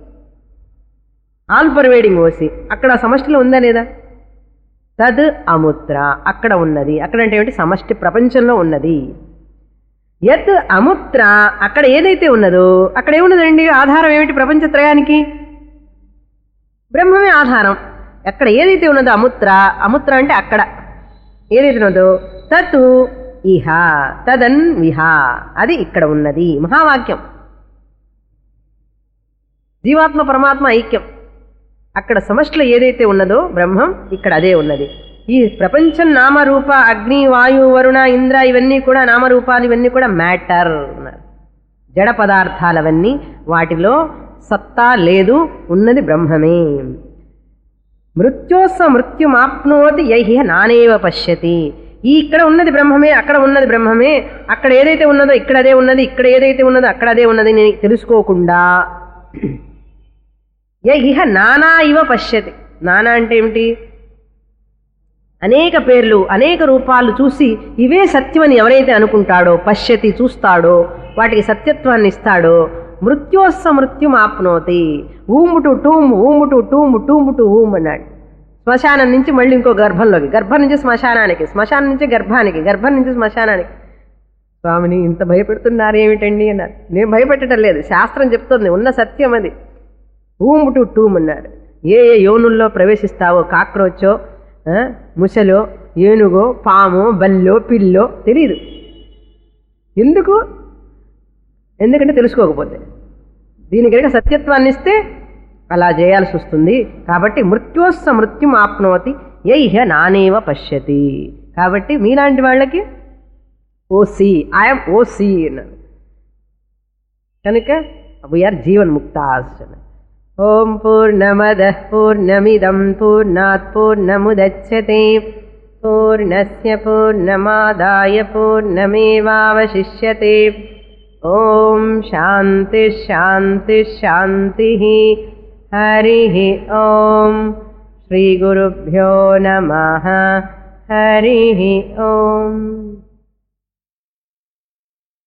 ఆల్ పర్వేడింగ్ ఓసి అక్కడ సమష్టిలో ఉందా లేదా తద్ అముత్ర అక్కడ ఉన్నది అక్కడ అంటే ఏమిటి సమష్టి ప్రపంచంలో ఉన్నది యత్ అముత్ర అక్కడ ఏదైతే ఉన్నదో అక్కడ ఏమున్నదండి ఆధారం ఏమిటి ప్రపంచత్రయానికి బ్రహ్మమే ఆధారం అక్కడ ఏదైతే ఉన్నదో అముత్ర అముత్ర అంటే అక్కడ ఏదైతే ఉన్నదో తత్ ఇహ తదన్ విహ అది ఇక్కడ ఉన్నది మహావాక్యం జీవాత్మ పరమాత్మ ఐక్యం అక్కడ సమష్టిలో ఏదైతే ఉన్నదో బ్రహ్మం ఇక్కడ అదే ఉన్నది ఈ ప్రపంచం నామరూప అగ్ని వాయు వరుణ ఇంద్ర ఇవన్నీ కూడా నామరూపాలు ఇవన్నీ కూడా మ్యాటర్ అన్నారు జడ పదార్థాలవన్నీ వాటిలో సత్తా లేదు ఉన్నది బ్రహ్మమే మృత్యోస్స మృత్యుమాప్నోతి యహి నానేవ పశ్యతి ఈ ఇక్కడ ఉన్నది బ్రహ్మమే అక్కడ ఉన్నది బ్రహ్మమే అక్కడ ఏదైతే ఉన్నదో ఇక్కడ అదే ఉన్నది ఇక్కడ ఏదైతే ఉన్నదో అక్కడ అదే ఉన్నది అని తెలుసుకోకుండా య ఇహ నానా ఇవ పశ్యతి నానా అంటే ఏమిటి అనేక పేర్లు అనేక రూపాలు చూసి ఇవే సత్యమని ఎవరైతే అనుకుంటాడో పశ్యతి చూస్తాడో వాటికి సత్యత్వాన్ని ఇస్తాడో మృత్యోస్స మృత్యుమాప్నోతి ఊముటు టూము ఊముటు టూము టూము టు ఊమ్ అన్నాడు శ్మశానం నుంచి మళ్ళీ ఇంకో గర్భంలోకి గర్భం నుంచి శ్మశానానికి శ్మశానం నుంచి గర్భానికి గర్భం నుంచి శ్మశానానికి స్వామిని ఇంత భయపెడుతున్నారు ఏమిటండి అన్నారు నేను భయపెట్టడం లేదు శాస్త్రం చెప్తుంది ఉన్న సత్యం అది ఊము టు టూమ్ అన్నాడు ఏ ఏ యోనుల్లో ప్రవేశిస్తావో కాక్రోచో ఆ, ముసలో ఏనుగో పాము బల్లో పిల్లో తెలియదు ఎందుకు ఎందుకంటే తెలుసుకోకపోతే దీని కనుక సత్యత్వాన్ని ఇస్తే అలా చేయాల్సి వస్తుంది కాబట్టి మృత్యోస్స మృత్యుం ఆప్నోతి యైహ నానేవ పశ్యతి కాబట్టి మీలాంటి వాళ్ళకి ఓసి ఐఎమ్ ఓసి అన్నారు కనుక వీఆర్ జీవన్ ముక్తాస్ ఓం పూర్ణమద పూర్ణమిదం పూర్ణాత్ పూర్ణముదచ్చతే పూర్ణస్య పూర్ణమాదాయ పూర్ణమేవావశిష్యతే ఓం శాంతి శాంతి శాంతి హరి ఓం శ్రీ గురుభ్యో నమ హరి ఓం